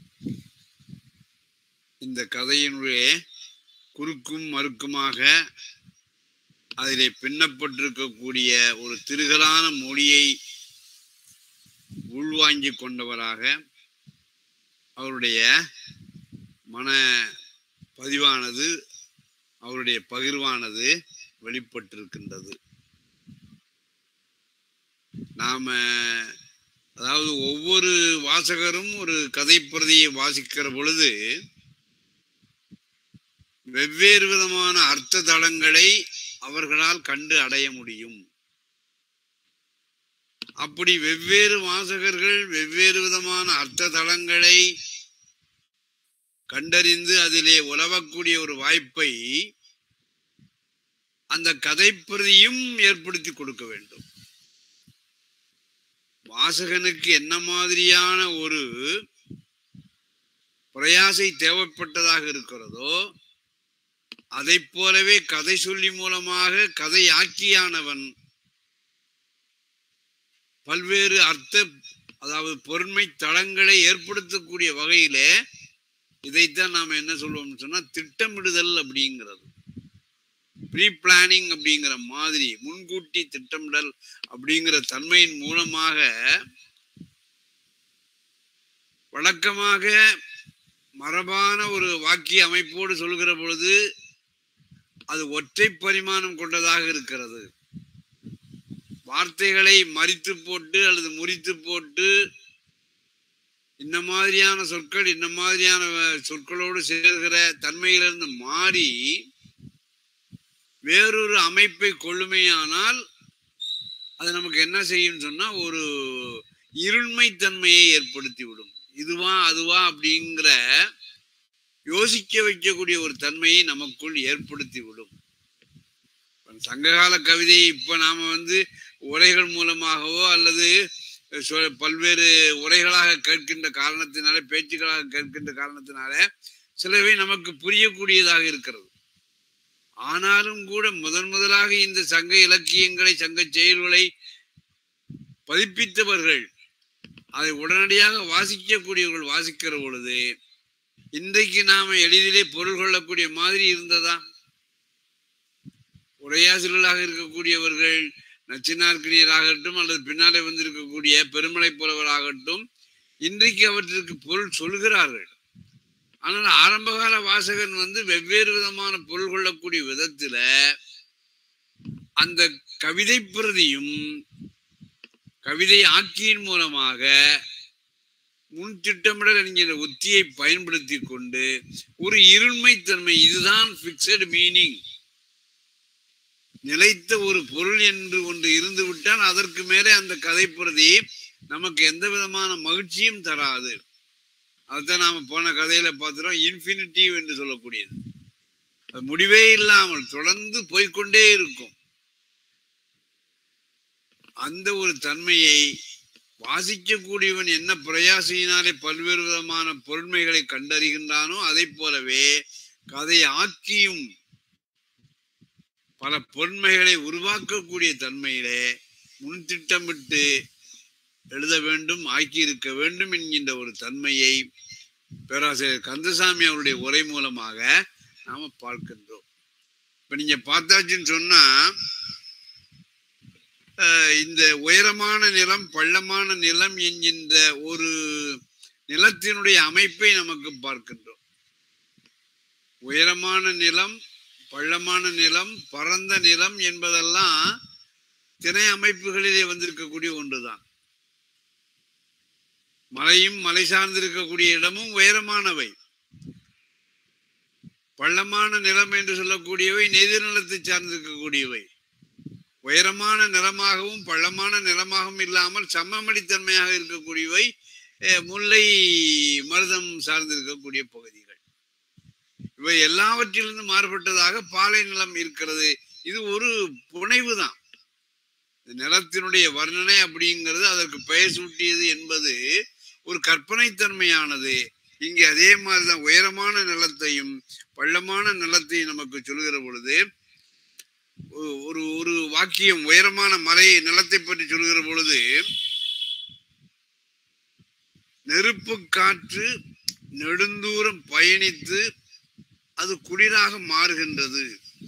இந்த கதையினுடைய குறுக்கும் மறுக்குமாக அதிலே பின்னப்பட்டிருக்கக்கூடிய ஒரு திருகலான மொழியை உள்வாங்கிக் கொண்டவராக அவருடைய மன பதிவானது அவருடைய பகிர்வானது வெளிப்பட்டிருக்கின்றது நாம அதாவது ஒவ்வொரு வாசகரும் ஒரு கதைப்பிரதியை வாசிக்கிற பொழுது வெவ்வேறு விதமான அர்த்த தளங்களை அவர்களால் கண்டு அடைய முடியும் அப்படி வெவ்வேறு வாசகர்கள் வெவ்வேறு விதமான அர்த்த தளங்களை கண்டறிந்து அதிலே உலவக்கூடிய ஒரு வாய்ப்பை அந்த கதைப்பிரதியும் ஏற்படுத்தி கொடுக்க வேண்டும் வாசகனுக்கு என்ன மாதிரியான ஒரு பிரயாசை தேவைப்பட்டதாக இருக்கிறதோ அதைப் போலவே கதை சொல்லி மூலமாக கதையாக்கியானவன் பல்வேறு அர்த்த அதாவது பொருண்மை தளங்களை ஏற்படுத்தக்கூடிய வகையிலே இதைத்தான் நாம என்ன சொல்லுவோம்னு சொன்னா திட்டமிடுதல் அப்படிங்கிறது ப்ரீ பிளானிங் அப்படிங்கிற மாதிரி முன்கூட்டி திட்டமிடல் அப்படிங்கிற தன்மையின் மூலமாக வழக்கமாக மரபான ஒரு வாக்கிய அமைப்போடு சொல்கிற பொழுது அது ஒற்றை பரிமாணம் கொண்டதாக இருக்கிறது வார்த்தைகளை மறித்து போட்டு அல்லது முறித்து போட்டு இந்த மாதிரியான சொற்கள் இந்த மாதிரியான அஹ், சொற்களோடு சேர்கிற தன்மையிலிருந்து மாறி வேறொரு அமைப்பை கொள்ளுமையானால் அது நமக்கு என்ன செய்யும் சொன்னா ஒரு இருண்மை தன்மையை ஏற்படுத்தி விடும் இதுவா அதுவா அப்படிங்கிற யோசிக்க வைக்கக்கூடிய ஒரு தன்மையை நமக்குள் ஏற்படுத்தி விடும் இப்ப சங்ககால கவிதையை இப்ப நாம வந்து உரைகள் மூலமாகவோ அல்லது சொ- பல்வேறு உரைகளாக கேட்கின்ற காரணத்தினால பேச்சுக்களாக கேட்கின்ற காரணத்தினால சிலவை நமக்கு புரியக்கூடியதாக இருக்கிறது ஆனாலும் கூட முதன் முதலாக இந்த சங்க இலக்கியங்களை சங்க செயல்களை பதிப்பித்தவர்கள் அதை உடனடியாக வாசிக்கக்கூடியவர்கள் வாசிக்கிற பொழுது இன்றைக்கு நாம எளிதிலே பொருள் கொள்ளக்கூடிய மாதிரி இருந்ததா உரையாசிரியர்களாக இருக்கக்கூடியவர்கள் நச்சினார்க்கினியராகட்டும் அல்லது பின்னாலே வந்திருக்கக்கூடிய பெருமலை புலவராகட்டும் இன்றைக்கு அவற்றிற்கு பொருள் சொல்கிறார்கள் ஆனால் ஆரம்பகால வாசகன் வந்து வெவ்வேறு விதமான பொருள் கொள்ளக்கூடிய விதத்துல அந்த கவிதை பிரதியும் கவிதை ஆக்கியின் மூலமாக முன் திட்டமிடல் என்கிற உத்தியை பயன்படுத்தி கொண்டு ஒரு இருண்மைத்தன்மை இதுதான் பிக்சட் மீனிங் நிலைத்த ஒரு பொருள் என்று ஒன்று இருந்து விட்டால் அதற்கு மேலே அந்த கதை பிரதி நமக்கு எந்த விதமான மகிழ்ச்சியும் தராது அதுதான் நாம போன கதையில பார்த்துறோம் இன்ஃபினிட்டிவ் என்று சொல்லக்கூடியது அது முடிவே இல்லாமல் தொடர்ந்து போய்க்கொண்டே இருக்கும் அந்த ஒரு தன்மையை வாசிக்கக்கூடியவன் என்ன பிரயாசையினாலே பல்வேறு விதமான பொருண்மைகளை கண்டறிகின்றானோ அதை போலவே கதை ஆக்கியும் பல பொன்மைகளை உருவாக்கக்கூடிய தன்மையிலே முன் திட்டமிட்டு எழுத வேண்டும் ஆக்கி இருக்க வேண்டும் என்கின்ற ஒரு தன்மையை பேராசிரியர் கந்தசாமி அவருடைய உரை மூலமாக நாம பார்க்கின்றோம் இப்ப நீங்க பார்த்தாச்சுன்னு சொன்னா அஹ், இந்த உயரமான நிலம் பள்ளமான நிலம் என்கின்ற ஒரு நிலத்தினுடைய அமைப்பை நமக்கு பார்க்கின்றோம் உயரமான நிலம் பள்ளமான நிலம் பரந்த நிலம் என்பதெல்லாம் திணை அமைப்புகளிலே வந்திருக்கக்கூடிய ஒன்றுதான் மலையும் மலை சார்ந்திருக்கக்கூடிய இடமும் உயரமானவை பள்ளமான நிலம் என்று சொல்லக்கூடியவை நெய்திர் நிலத்தை சார்ந்திருக்கக்கூடியவை உயரமான நிலமாகவும் பள்ளமான நிலமாகவும் இல்லாமல் சமமடித்தன்மையாக இருக்கக்கூடியவை அஹ், முல்லை மருதம் சார்ந்திருக்கக்கூடிய பகுதிகள் இவை எல்லாவற்றிலிருந்து மாறுபட்டதாக பாலை நிலம் இருக்கிறது இது ஒரு புனைவு தான் நிலத்தினுடைய வர்ணனை அப்படிங்கிறது அதற்கு பெயர் சூட்டியது என்பது ஒரு கற்பனைத்தன்மையானது இங்கே அதே மாதிரிதான் உயரமான நிலத்தையும் பள்ளமான நிலத்தையும் நமக்கு சொல்லுகிற பொழுது ஒ- ஒரு ஒரு வாக்கியம் உயரமான மலை நிலத்தை பற்றி சொல்லுகிற பொழுது நெருப்பு காற்று நெடுந்தூரம் பயணித்து அது குளிராக மாறுகின்றது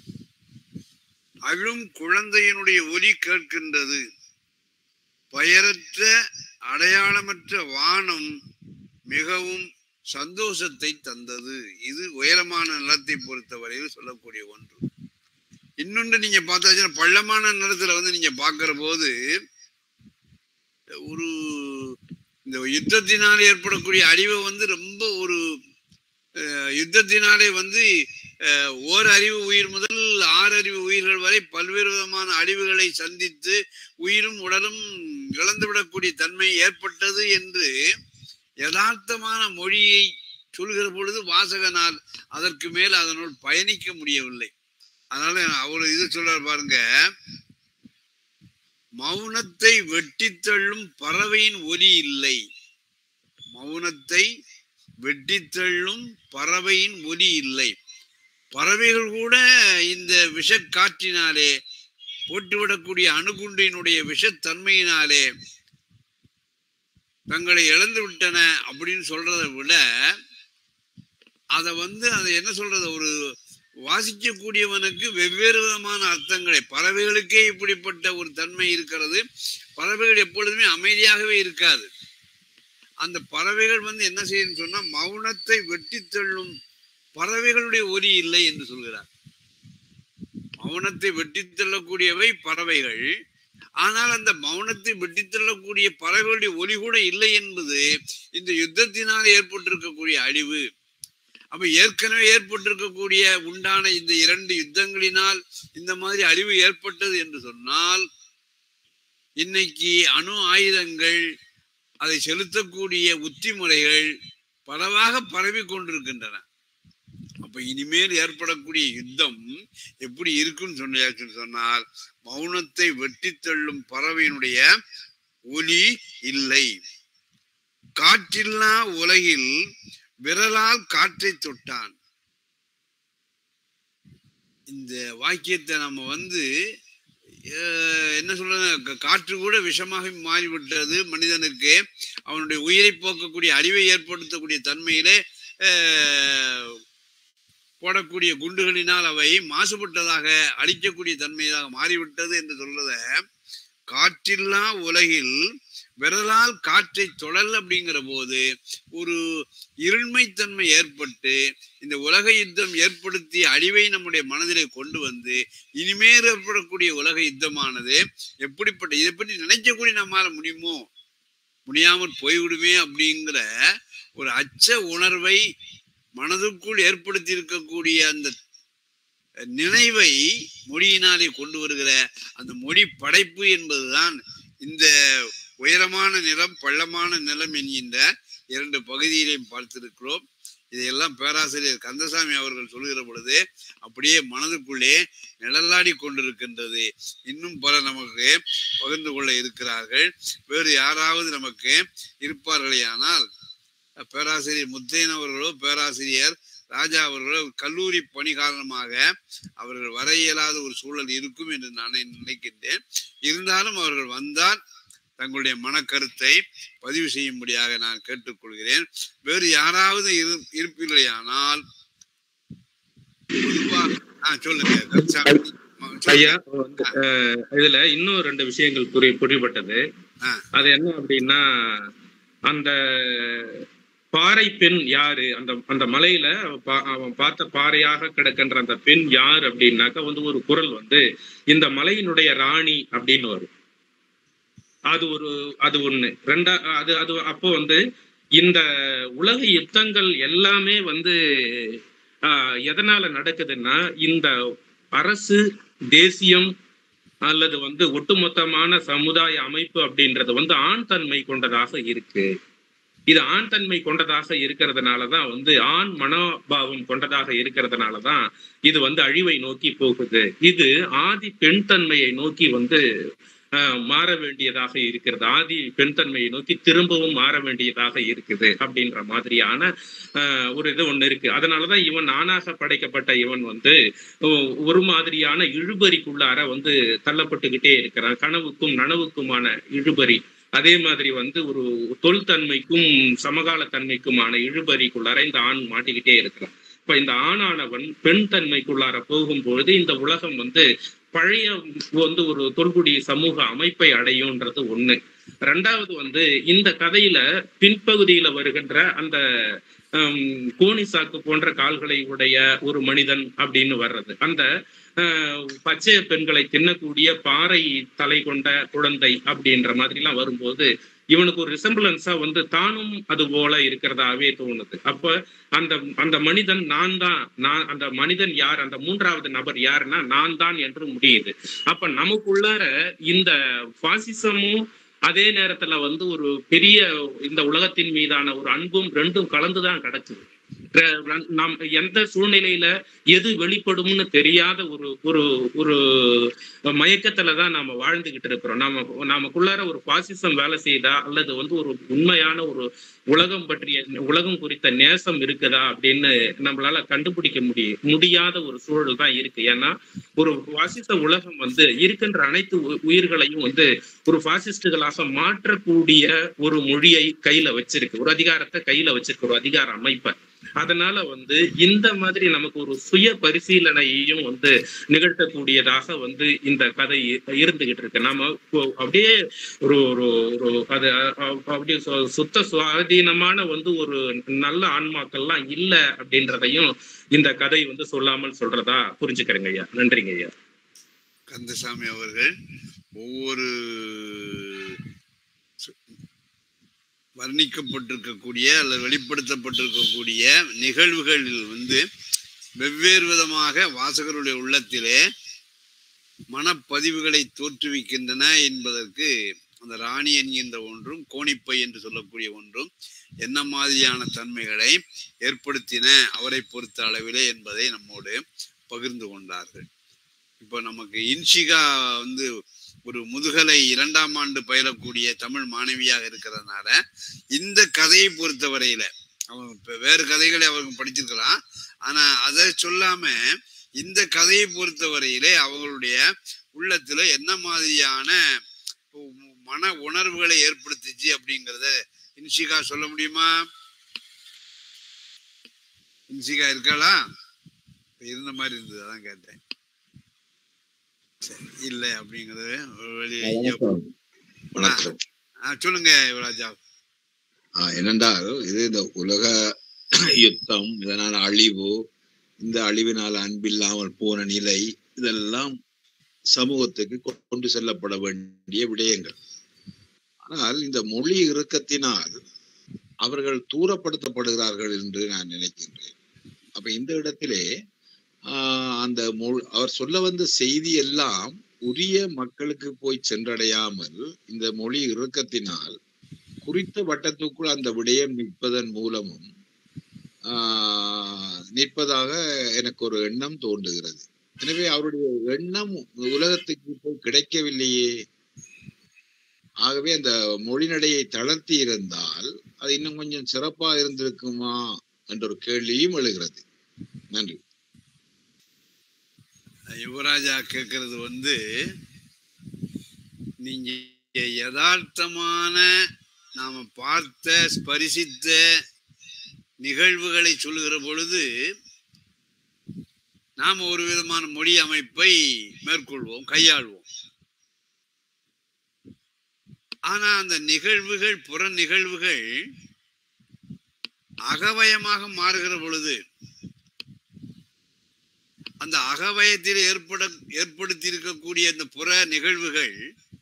அழும் குழந்தையினுடைய ஒலி கேட்கின்றது பெயரற்ற அடையாளமற்ற வானம் மிகவும் சந்தோஷத்தை தந்தது இது உயரமான நிலத்தை பொறுத்தவரையில் சொல்லக்கூடிய ஒன்று இன்னொன்று நீங்க பார்த்தாச்சுன்னா பள்ளமான நிலத்துல வந்து நீங்க பார்க்கிற போது ஒரு இந்த யுத்தத்தினால் ஏற்படக்கூடிய அழிவை வந்து ரொம்ப ஒரு அஹ், யுத்தத்தினாலே வந்து அஹ், ஓர் அறிவு உயிர் முதல் ஆறு அறிவு உயிர்கள் வரை பல்வேறு விதமான அழிவுகளை சந்தித்து உயிரும் உடலும் இழந்துவிடக்கூடிய தன்மை ஏற்பட்டது என்று யதார்த்தமான மொழியை சொல்கிற பொழுது வாசகனால் அதற்கு மேல் அதனுள் பயணிக்க முடியவில்லை அதனால அவர் இது சொல்றார் பாருங்க மௌனத்தை வெட்டித் தள்ளும் பறவையின் ஒலி இல்லை மௌனத்தை வெட்டித் தள்ளும் பறவையின் ஒலி இல்லை பறவைகள் கூட இந்த விஷக்காற்றினாலே போட்டுவிடக்கூடிய அணுகுண்டினுடைய விஷத்தன்மையினாலே தங்களை இழந்து விட்டன அப்படின்னு சொல்றதை விட அதை வந்து அதை என்ன சொல்றது ஒரு வாசிக்கக்கூடியவனுக்கு வெவ்வேறு விதமான அர்த்தங்களை பறவைகளுக்கே இப்படிப்பட்ட ஒரு தன்மை இருக்கிறது பறவைகள் எப்பொழுதுமே அமைதியாகவே இருக்காது அந்த பறவைகள் வந்து என்ன செய்யுன்னு சொன்னா மௌனத்தை வெட்டி தள்ளும் பறவைகளுடைய ஒலி இல்லை என்று சொல்கிறார் மௌனத்தை வெட்டி தள்ளக்கூடியவை பறவைகள் ஆனால் அந்த மௌனத்தை வெட்டித்தள்ளக்கூடிய பறவைகளுடைய ஒலி கூட இல்லை என்பது இந்த யுத்தத்தினால் ஏற்பட்டிருக்கக்கூடிய அழிவு அப்ப ஏற்கனவே ஏற்பட்டிருக்கக்கூடிய உண்டான இந்த இரண்டு யுத்தங்களினால் இந்த மாதிரி அழிவு ஏற்பட்டது என்று சொன்னால் இன்னைக்கு அணு ஆயுதங்கள் அதை செலுத்தக்கூடிய உத்தி முறைகள் பலவாக பரவி கொண்டிருக்கின்றன அப்ப இனிமேல் ஏற்படக்கூடிய யுத்தம் எப்படி இருக்குன்னு சொன்னாச்சுன்னு சொன்னால் மௌனத்தை வெட்டி தள்ளும் பறவையினுடைய ஒலி இல்லை காற்றில்லா உலகில் விரலால் காற்றை தொட்டான் இந்த வாக்கியத்தை நம்ம வந்து அஹ், என்ன சொல்றது க- காற்று கூட விஷமாக மாறிவிட்டது மனிதனுக்கு அவனுடைய உயிரை போக்கக்கூடிய அறிவை ஏற்படுத்தக்கூடிய தன்மையிலே அஹ், போடக்கூடிய குண்டுகளினால் அவை மாசுபட்டதாக அழிக்கக்கூடிய தன்மையாக மாறிவிட்டது என்று சொல்றத காற்றில்லா உலகில் விரலால் காற்றை தொடல் அப்படிங்கிற போது ஒரு இருண்மைத்தன்மை ஏற்பட்டு இந்த உலக யுத்தம் ஏற்படுத்திய அழிவை நம்முடைய மனதிலே கொண்டு வந்து இனிமேல் ஏற்படக்கூடிய உலக யுத்தமானது எப்படிப்பட்ட இதை பற்றி நினைக்கக்கூடிய நம்மால முடியுமோ முடியாமல் போய்விடுமே அப்படிங்கிற ஒரு அச்ச உணர்வை மனதுக்குள் ஏற்படுத்தி இருக்கக்கூடிய அந்த நினைவை மொழியினாலே கொண்டு வருகிற அந்த மொழி படைப்பு என்பதுதான் இந்த உயரமான நிலம் பள்ளமான நிலம் என்கின்ற இரண்டு பகுதியிலையும் பார்த்திருக்கிறோம் இதையெல்லாம் பேராசிரியர் கந்தசாமி அவர்கள் சொல்லுகிற பொழுது அப்படியே மனதுக்குள்ளே நிழலாடி கொண்டிருக்கின்றது இன்னும் பல நமக்கு பகிர்ந்து கொள்ள இருக்கிறார்கள் வேறு யாராவது நமக்கு இருப்பார்களேயானால் பேராசிரியர் முத்தையன் அவர்களோ பேராசிரியர் ராஜா அவர்களோ கல்லூரி பணி காரணமாக அவர்கள் வர இயலாத ஒரு சூழல் இருக்கும் என்று நான் நினைக்கின்றேன் இருந்தாலும் அவர்கள் வந்தால் தங்களுடைய மனக்கருத்தை பதிவு செய்யும்படியாக நான் கேட்டுக்கொள்கிறேன் வேறு யாராவது இரு இருப்பீர்களேயானால் பொதுவாக ஆ சொல்லுங்க கருச்சாமி. சொல்லுங்க. ஐயா வந்து, அஹ், இதுல இன்னும் ரெண்டு விஷயங்கள் புரி புரிபட்டது ஆ. அது என்ன அப்படின்னா அந்த பாறை பெண் யாரு அந்த அந்த மலையில அவ பா- அவன் பார்த்த பாறையாக கிடக்கின்ற அந்த பெண் யார் அப்படின்னாக்கா வந்து ஒரு குரல் வந்து இந்த மலையினுடைய ராணி அப்படின்னு வரும் அது ஒரு அது ஒண்ணு ரெண்டா அது அது அப்போ வந்து இந்த உலக யுத்தங்கள் எல்லாமே வந்து ஆஹ், எதனால நடக்குதுன்னா இந்த அரசு தேசியம் அல்லது வந்து ஒட்டுமொத்தமான சமுதாய அமைப்பு அப்படின்றது வந்து ஆண் தன்மை கொண்டதாக இருக்கு இது ஆண் தன்மை கொண்டதாக இருக்கிறதுனாலதான் வந்து ஆண் மனோபாவம் கொண்டதாக இருக்கிறதுனாலதான் இது வந்து அழிவை நோக்கி போகுது இது ஆதி பெண் தன்மையை நோக்கி வந்து ஆஹ், மாற வேண்டியதாக இருக்கிறது ஆதி பெண் தன்மையை நோக்கி திரும்பவும் மாற வேண்டியதாக இருக்குது அப்படின்ற மாதிரியான ஆஹ், ஒரு இது ஒண்ணு இருக்கு அதனாலதான் இவன் ஆணாக படைக்கப்பட்ட இவன் வந்து ஒ- ஒரு மாதிரியான இழுபறிக்குள்ளார வந்து தள்ளப்பட்டுக்கிட்டே இருக்கிறான் கனவுக்கும் நனவுக்குமான இழுபறி அதே மாதிரி வந்து ஒரு தொல்தன்மைக்கும் சமகால தன்மைக்குமான இழுபறிக்குள்ளார இந்த ஆண் மாட்டிக்கிட்டே இருக்கிறான் இப்ப இந்த ஆணானவன் பெண் தன்மைக்குள்ளார போகும்பொழுது இந்த உலகம் வந்து பழைய வந்து ஒரு தொல்குடி சமூக அமைப்பை அடையும்ன்றது ஒண்ணு ரெண்டாவது வந்து இந்த கதையில பின்பகுதியில வருகின்ற அந்த ஹம், கோணி சாக்கு போன்ற கால்களை உடைய ஒரு மனிதன் அப்படின்னு வர்றது அந்த ஆஹ், பச்சை பெண்களை தின்னக்கூடிய பாறை தலை கொண்ட குழந்தை அப்படின்ற மாதிரி எல்லாம் வரும்போது இவனுக்கு ஒரு ரிசம்பிளன்ஸா வந்து தானும் அது போல இருக்கிறதாவே தோணுது அப்ப அந்த அந்த மனிதன் நான் தான் நான் அந்த மனிதன் யார் அந்த மூன்றாவது நபர் யாருன்னா நான் தான் என்று முடியுது அப்ப நமக்குள்ளார இந்த பாசிசமும் அதே நேரத்துல வந்து ஒரு பெரிய இந்த உலகத்தின் மீதான ஒரு அன்பும் ரெண்டும் கலந்துதான் கிடக்குது ர- நாம் எந்த சூழ்நிலையில எது வெளிப்படும்னு தெரியாத ஒரு ஒரு ஒரு மயக்கத்துல தான் நாம வாழ்ந்துகிட்டு இருக்கிறோம் நாம நாமக்குள்ளார ஒரு பாசிசம் வேலை செய்தா அல்லது வந்து ஒரு உண்மையான ஒரு உலகம் பற்றிய உலகம் குறித்த நேசம் இருக்குதா அப்படின்னு நம்மளால கண்டுபிடிக்க முடிய முடியாத ஒரு சூழல் தான் இருக்கு ஏன்னா ஒரு பாசிச உலகம் வந்து இருக்கின்ற அனைத்து உ- உயிர்களையும் வந்து ஒரு பாசிஸ்டுகளாக மாற்றக்கூடிய ஒரு மொழியை கையில வச்சிருக்கு ஒரு அதிகாரத்தை கையில வச்சிருக்கு ஒரு அதிகார அமைப்பை அதனால வந்து இந்த மாதிரி நமக்கு ஒரு சுய பரிசீலனையையும் வந்து நிகழ்த்தக்கூடியதாக வந்து இந்த கதை இ- இருந்துகிட்டு இருக்கு நாம இப்போ அப்படியே ஒரு ஒரு ஒரு அது அ- அ- அப்படியே சு- சுத்த சுவாதீனமான வந்து ஒரு நல்ல ஆன்மாக்கள்லாம் இல்ல அப்படின்றதையும் இந்த கதை வந்து சொல்லாமல் சொல்றதா புரிஞ்சுக்கிறேங்க ஐயா நன்றிங்க ஐயா கந்தசாமி அவர்கள் ஒவ்வொரு சு- வர்ணிக்கப்பட்டிருக்கக்கூடிய அல்லது வெளிப்படுத்தப்பட்டிருக்கக்கூடிய நிகழ்வுகளில் வந்து வெவ்வேறு விதமாக வாசகருடைய உள்ளத்திலே மனப்பதிவுகளை தோற்றுவிக்கின்றன என்பதற்கு அந்த ராணி என்கின்ற ஒன்றும் கோணிப்பை என்று சொல்லக்கூடிய ஒன்றும் என்ன மாதிரியான தன்மைகளை ஏற்படுத்தின அவரை பொறுத்த அளவிலே என்பதை நம்மோடு பகிர்ந்து கொண்டார்கள் இப்போ நமக்கு இன்ஷிகா வந்து ஒரு முதுகலை இரண்டாம் ஆண்டு பயிலக்கூடிய தமிழ் மாணவியாக இருக்கிறதுனால இந்த கதையை பொறுத்தவரையில அவங்க இப்ப வேறு கதைகளை அவங்க படிச்சிருக்கலாம் ஆனா அதை சொல்லாம இந்த கதையை பொறுத்தவரையிலே அவங்களுடைய உள்ளத்துல என்ன மாதிரியான மன உணர்வுகளை ஏற்படுத்துச்சு அப்படிங்கிறத இன்ஷிகா சொல்ல முடியுமா இன்ஷிகா இருக்காளா இருந்த மாதிரி இருந்தது அதான் கேட்டேன் சரி, இல்லை அப்படிங்கிறது ஒரு வெளியே எங்கேயோ வணக்கம் ஆ, சொல்லுங்க ராஜா ஆஹ் என்னென்றால் இது இந்த உலக யுத்தம் இதனால் அழிவு இந்த அழிவினால் அன்பில்லாமல் போன நிலை இதெல்லாம் சமூகத்துக்கு கொண்டு செல்லப்பட வேண்டிய விடயங்கள் ஆனால் இந்த மொழி இறுக்கத்தினால் அவர்கள் தூரப்படுத்தப்படுகிறார்கள் என்று நான் நினைக்கின்றேன் அப்ப இந்த இடத்திலே ஆஹ் அந்த மொழி அவர் சொல்ல வந்த செய்தி எல்லாம் உரிய மக்களுக்கு போய் சென்றடையாமல் இந்த மொழி இறுக்கத்தினால் குறித்த வட்டத்துக்குள் அந்த விடயம் நிற்பதன் மூலமும் ஆஹ் நிற்பதாக எனக்கு ஒரு எண்ணம் தோன்றுகிறது எனவே அவருடைய எண்ணம் உலகத்துக்கு இப்போ கிடைக்கவில்லையே ஆகவே அந்த மொழிநடையை தளர்த்தி இருந்தால் அது இன்னும் கொஞ்சம் சிறப்பா இருந்திருக்குமா என்ற ஒரு கேள்வியும் எழுகிறது நன்றி யுவராஜா கேட்கறது வந்து நீங்க யதார்த்தமான நாம பார்த்த ஸ்பரிசித்த நிகழ்வுகளை சொல்லுகிற பொழுது நாம் ஒரு விதமான மொழி அமைப்பை மேற்கொள்வோம் கையாள்வோம் ஆனா அந்த நிகழ்வுகள் புற நிகழ்வுகள் அகவயமாக மாறுகிற பொழுது அந்த அகவயத்தில் ஏற்பட ஏற்படுத்தி இருக்கக்கூடிய அந்த புற நிகழ்வுகள்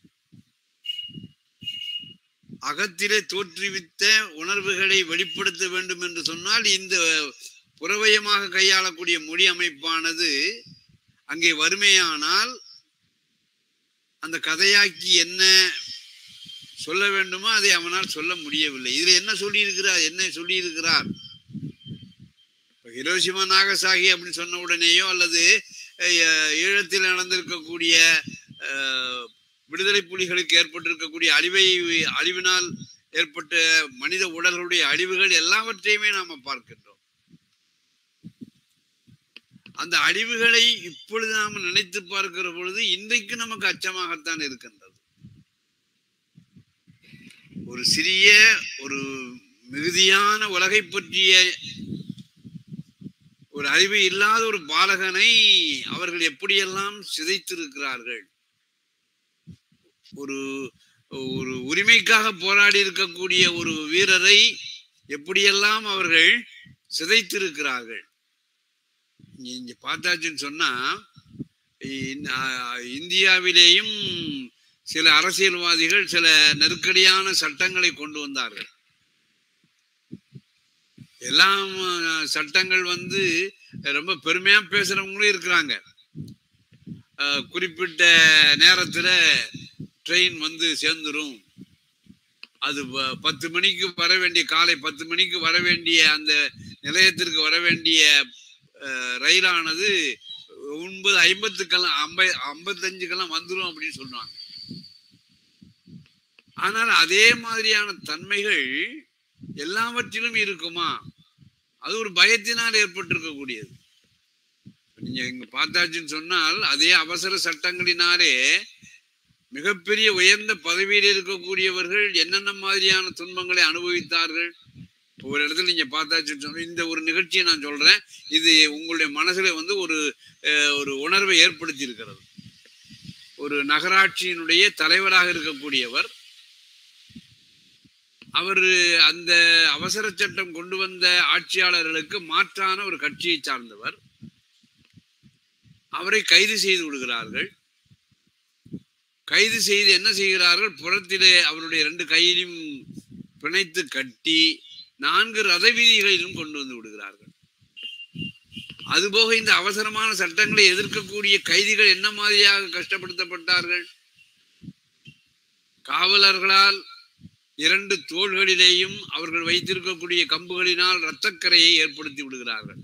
அகத்திலே தோற்றுவித்த உணர்வுகளை வெளிப்படுத்த வேண்டும் என்று சொன்னால் இந்த புறவயமாக கையாளக்கூடிய மொழி அமைப்பானது அங்கே வறுமையானால் அந்த கதையாக்கி என்ன சொல்ல வேண்டுமோ அதை அவனால் சொல்ல முடியவில்லை இதுல என்ன சொல்லியிருக்கிறார் என்ன சொல்லியிருக்கிறார் இப்ப ஹிரோஷிமா நாகசாகி அப்படின்னு சொன்ன உடனேயோ அல்லது அஹ், ஈழத்தில் நடந்திருக்கக்கூடிய அஹ், விடுதலை புலிகளுக்கு ஏற்பட்டிருக்கக்கூடிய அழிவை அழிவினால் ஏற்பட்ட மனித உடல்களுடைய அழிவுகள் எல்லாவற்றையுமே நாம பார்க்கின்றோம் அந்த அழிவுகளை இப்பொழுது நாம நினைத்து பார்க்கிற பொழுது இன்றைக்கு நமக்கு அச்சமாகத்தான் இருக்கின்றது ஒரு சிறிய ஒரு மிகுதியான உலகை பற்றிய ஒரு அறிவு இல்லாத ஒரு பாலகனை அவர்கள் எப்படியெல்லாம் சிதைத்திருக்கிறார்கள் ஒரு ஒரு உரிமைக்காக போராடி இருக்கக்கூடிய ஒரு வீரரை எப்படியெல்லாம் அவர்கள் சிதைத்திருக்கிறார்கள் இங்க- இங்க பார்த்தாச்சுன்னு சொன்னா இந்த- ஆஹ் இந்தியாவிலேயும் சில அரசியல்வாதிகள் சில நெருக்கடியான சட்டங்களை கொண்டு வந்தார்கள் எல்லாம் அஹ், சட்டங்கள் வந்து ரொம்ப பெருமையா பேசுறவங்களும் இருக்கிறாங்க அஹ், குறிப்பிட்ட நேரத்துல ட்ரெயின் வந்து சேர்ந்துரும் அது ப- பத்து மணிக்கு வர வேண்டிய காலை பத்து மணிக்கு வர வேண்டிய அந்த நிலையத்திற்கு வர வேண்டிய அஹ், ரயிலானது ஒன்பது ஐம்பத்துக்கெல்லாம் ஐம்ப ஐம்பத்தஞ்சுக்கெல்லாம் வந்துரும் அப்படின்னு சொன்னாங்க ஆனால் அதே மாதிரியான தன்மைகள் எல்லாவற்றிலும் இருக்குமா அது ஒரு பயத்தினால் ஏற்பட்டிருக்கக்கூடியது நீங்க இங்க பார்த்தாச்சுன்னு சொன்னால் அதே அவசர சட்டங்களினாலே மிகப்பெரிய உயர்ந்த பதவியில் இருக்கக்கூடியவர்கள் என்னென்ன மாதிரியான துன்பங்களை அனுபவித்தார்கள் இப்ப ஒரு இடத்துல நீங்க பார்த்தாச்சுன்னு சொன்னா இந்த ஒரு நிகழ்ச்சியை நான் சொல்றேன் இது உங்களுடைய மனசுல வந்து ஒரு அஹ், ஒரு உணர்வை ஏற்படுத்தி இருக்கிறது ஒரு நகராட்சியினுடைய தலைவராக இருக்கக்கூடியவர் அவர் அந்த அவசர சட்டம் கொண்டு வந்த ஆட்சியாளர்களுக்கு மாற்றான ஒரு கட்சியை சார்ந்தவர் அவரை கைது செய்து விடுகிறார்கள் கைது செய்து என்ன செய்கிறார்கள் புறத்திலே அவருடைய ரெண்டு கையிலும் பிணைத்து கட்டி நான்கு ரத வீதிகளிலும் கொண்டு வந்து விடுகிறார்கள் அதுபோக இந்த அவசரமான சட்டங்களை எதிர்க்கக்கூடிய கைதிகள் என்ன மாதிரியாக கஷ்டப்படுத்தப்பட்டார்கள் காவலர்களால் இரண்டு தோள்களிலேயும் அவர்கள் வைத்திருக்கக்கூடிய கம்புகளினால் இரத்தக்கரையை ஏற்படுத்தி விடுகிறார்கள்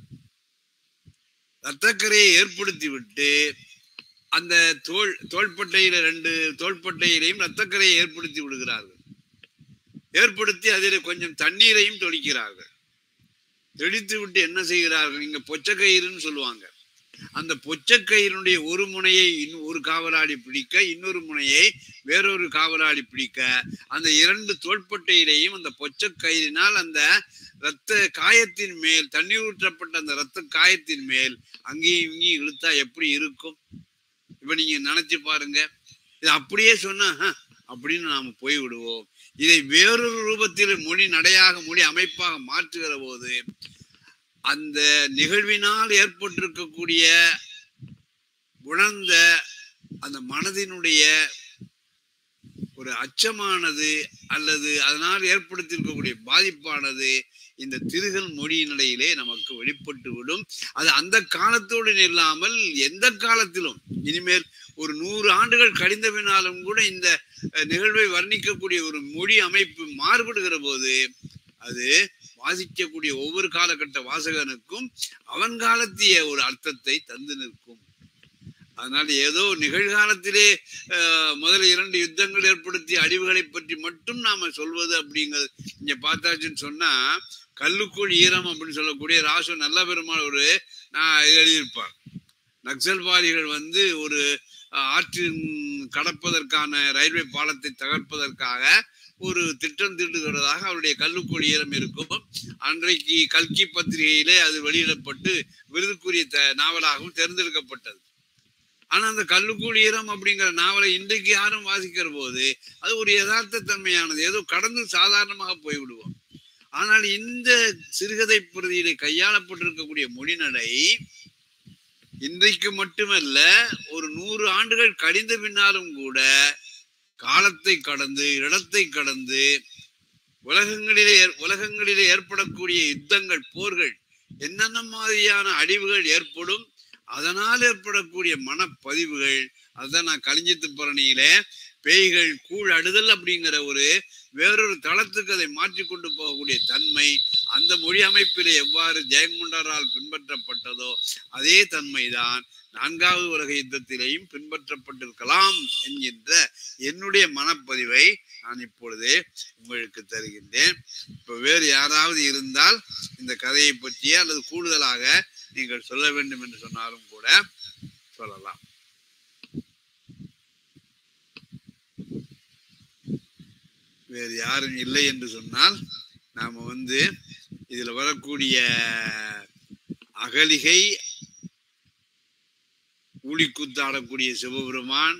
இரத்தக்கரையை ஏற்படுத்தி விட்டு அந்த தோல் தோள்பட்டையில ரெண்டு தோள்பட்டையிலையும் இரத்தக்கரையை ஏற்படுத்தி விடுகிறார்கள் ஏற்படுத்தி அதில் கொஞ்சம் தண்ணீரையும் தொளிக்கிறார்கள் தெளித்து விட்டு என்ன செய்கிறார்கள் இங்க பொச்சக்கயிறுன்னு சொல்லுவாங்க அந்த பொச்சக்கயிறுடைய ஒரு முனையை இன் ஒரு காவலாளி பிடிக்க இன்னொரு முனையை வேறொரு காவலாளி பிடிக்க அந்த இரண்டு தோள்பட்டையிலையும் அந்த பொச்சக்கயிறினால் அந்த இரத்த காயத்தின் மேல் தண்ணீர் ஊற்றப்பட்ட அந்த இரத்த காயத்தின் மேல் அங்கேயும் இங்கேயும் இழுத்தா எப்படி இருக்கும் இப்ப நீங்க நினைச்சு பாருங்க இது அப்படியே சொன்னா "ஹ, அப்படின்னு நாம போய் விடுவோம் இதை வேறொரு ரூபத்தில் மொழி நடையாக மொழி அமைப்பாக மாற்றுகிற போது அந்த நிகழ்வினால் ஏற்பட்டிருக்கக்கூடிய உணர்ந்த அந்த மனதினுடைய ஒரு அச்சமானது அல்லது அதனால் ஏற்படுத்தியிருக்கக்கூடிய பாதிப்பானது இந்த திருகல் மொழி நிலையிலே நமக்கு வெளிப்பட்டு விடும் அது அந்த காலத்தோடு இல்லாமல் எந்த காலத்திலும் இனிமேல் ஒரு நூறு ஆண்டுகள் கழிந்த பின்னாலும் கூட இந்த அஹ், நிகழ்வை வர்ணிக்கக்கூடிய ஒரு மொழி அமைப்பு மாறுபடுகிற போது அது வாசிக்கக்கூடிய ஒவ்வொரு காலகட்ட வாசகனுக்கும் அவன் காலத்திய ஒரு அர்த்தத்தை தந்து நிற்கும் அதனால ஏதோ நிகழ்காலத்திலே அஹ், முதல் இரண்டு யுத்தங்கள் ஏற்படுத்திய அழிவுகளை பற்றி மட்டும் நாம சொல்வது அப்படிங்கிறது இங்க பார்த்தாச்சுன்னு சொன்னா கல்லுக்குள் ஈரம் அப்படின்னு சொல்லக்கூடிய ராசு நல்ல பெருமாள் ஒரு நான் எழுதியிருப்பார் நக்சல்வாதிகள் வந்து ஒரு அஹ், ஆற்றின் கடப்பதற்கான ரயில்வே பாலத்தை தகர்ப்பதற்காக ஒரு திட்டம் தீட்டுகிறதாக அவருடைய கல்லுக்குள் ஈரம் இருக்கும் அன்றைக்கு கல்கி பத்திரிகையிலே அது வெளியிடப்பட்டு விருதுக்குரிய த நாவலாகவும் தேர்ந்தெடுக்கப்பட்டது ஆனா அந்த கல்லுக்குள் ஈரம் அப்படிங்கிற நாவலை இன்றைக்கு யாரும் வாசிக்கிற போது அது ஒரு யதார்த்த தன்மையானது ஏதோ கடந்து சாதாரணமாக போய்விடுவோம் ஆனால் இந்த சிறுகதை பிரதியிலே கையாளப்பட்டிருக்கக்கூடிய மொழிநடை இன்றைக்கு மட்டுமல்ல ஒரு நூறு ஆண்டுகள் கழிந்த பின்னாலும் கூட காலத்தை கடந்து இடத்தை கடந்து உலகங்களிலே ஏற்- உலகங்களிலே ஏற்படக்கூடிய யுத்தங்கள் போர்கள் என்னென்ன மாதிரியான அழிவுகள் ஏற்படும் அதனால் ஏற்படக்கூடிய மனப்பதிவுகள் அதான் நான் கலிஞ்சித்து பரணியில பேய்கள் கூழ் அடுதல் அப்படிங்கிற ஒரு வேறொரு தளத்துக்கு அதை மாற்றி கொண்டு போகக்கூடிய தன்மை அந்த மொழி அமைப்பிலே எவ்வாறு ஜெயங்கொண்டரால் பின்பற்றப்பட்டதோ அதே தன்மைதான் நான்காவது உலக யுத்தத்திலேயும் பின்பற்றப்பட்டிருக்கலாம் என்கின்ற என்னுடைய மனப்பதிவை நான் இப்பொழுது உங்களுக்கு தருகின்றேன் இப்ப வேறு யாராவது இருந்தால் இந்த கதையை பற்றிய அல்லது கூடுதலாக நீங்கள் சொல்ல வேண்டும் என்று சொன்னாலும் கூட சொல்லலாம் வேறு யாரும் இல்லை என்று சொன்னால் நாம வந்து இதுல வரக்கூடிய அகலிகை ஊழிக்குத்தாடக்கூடிய சிவபெருமான்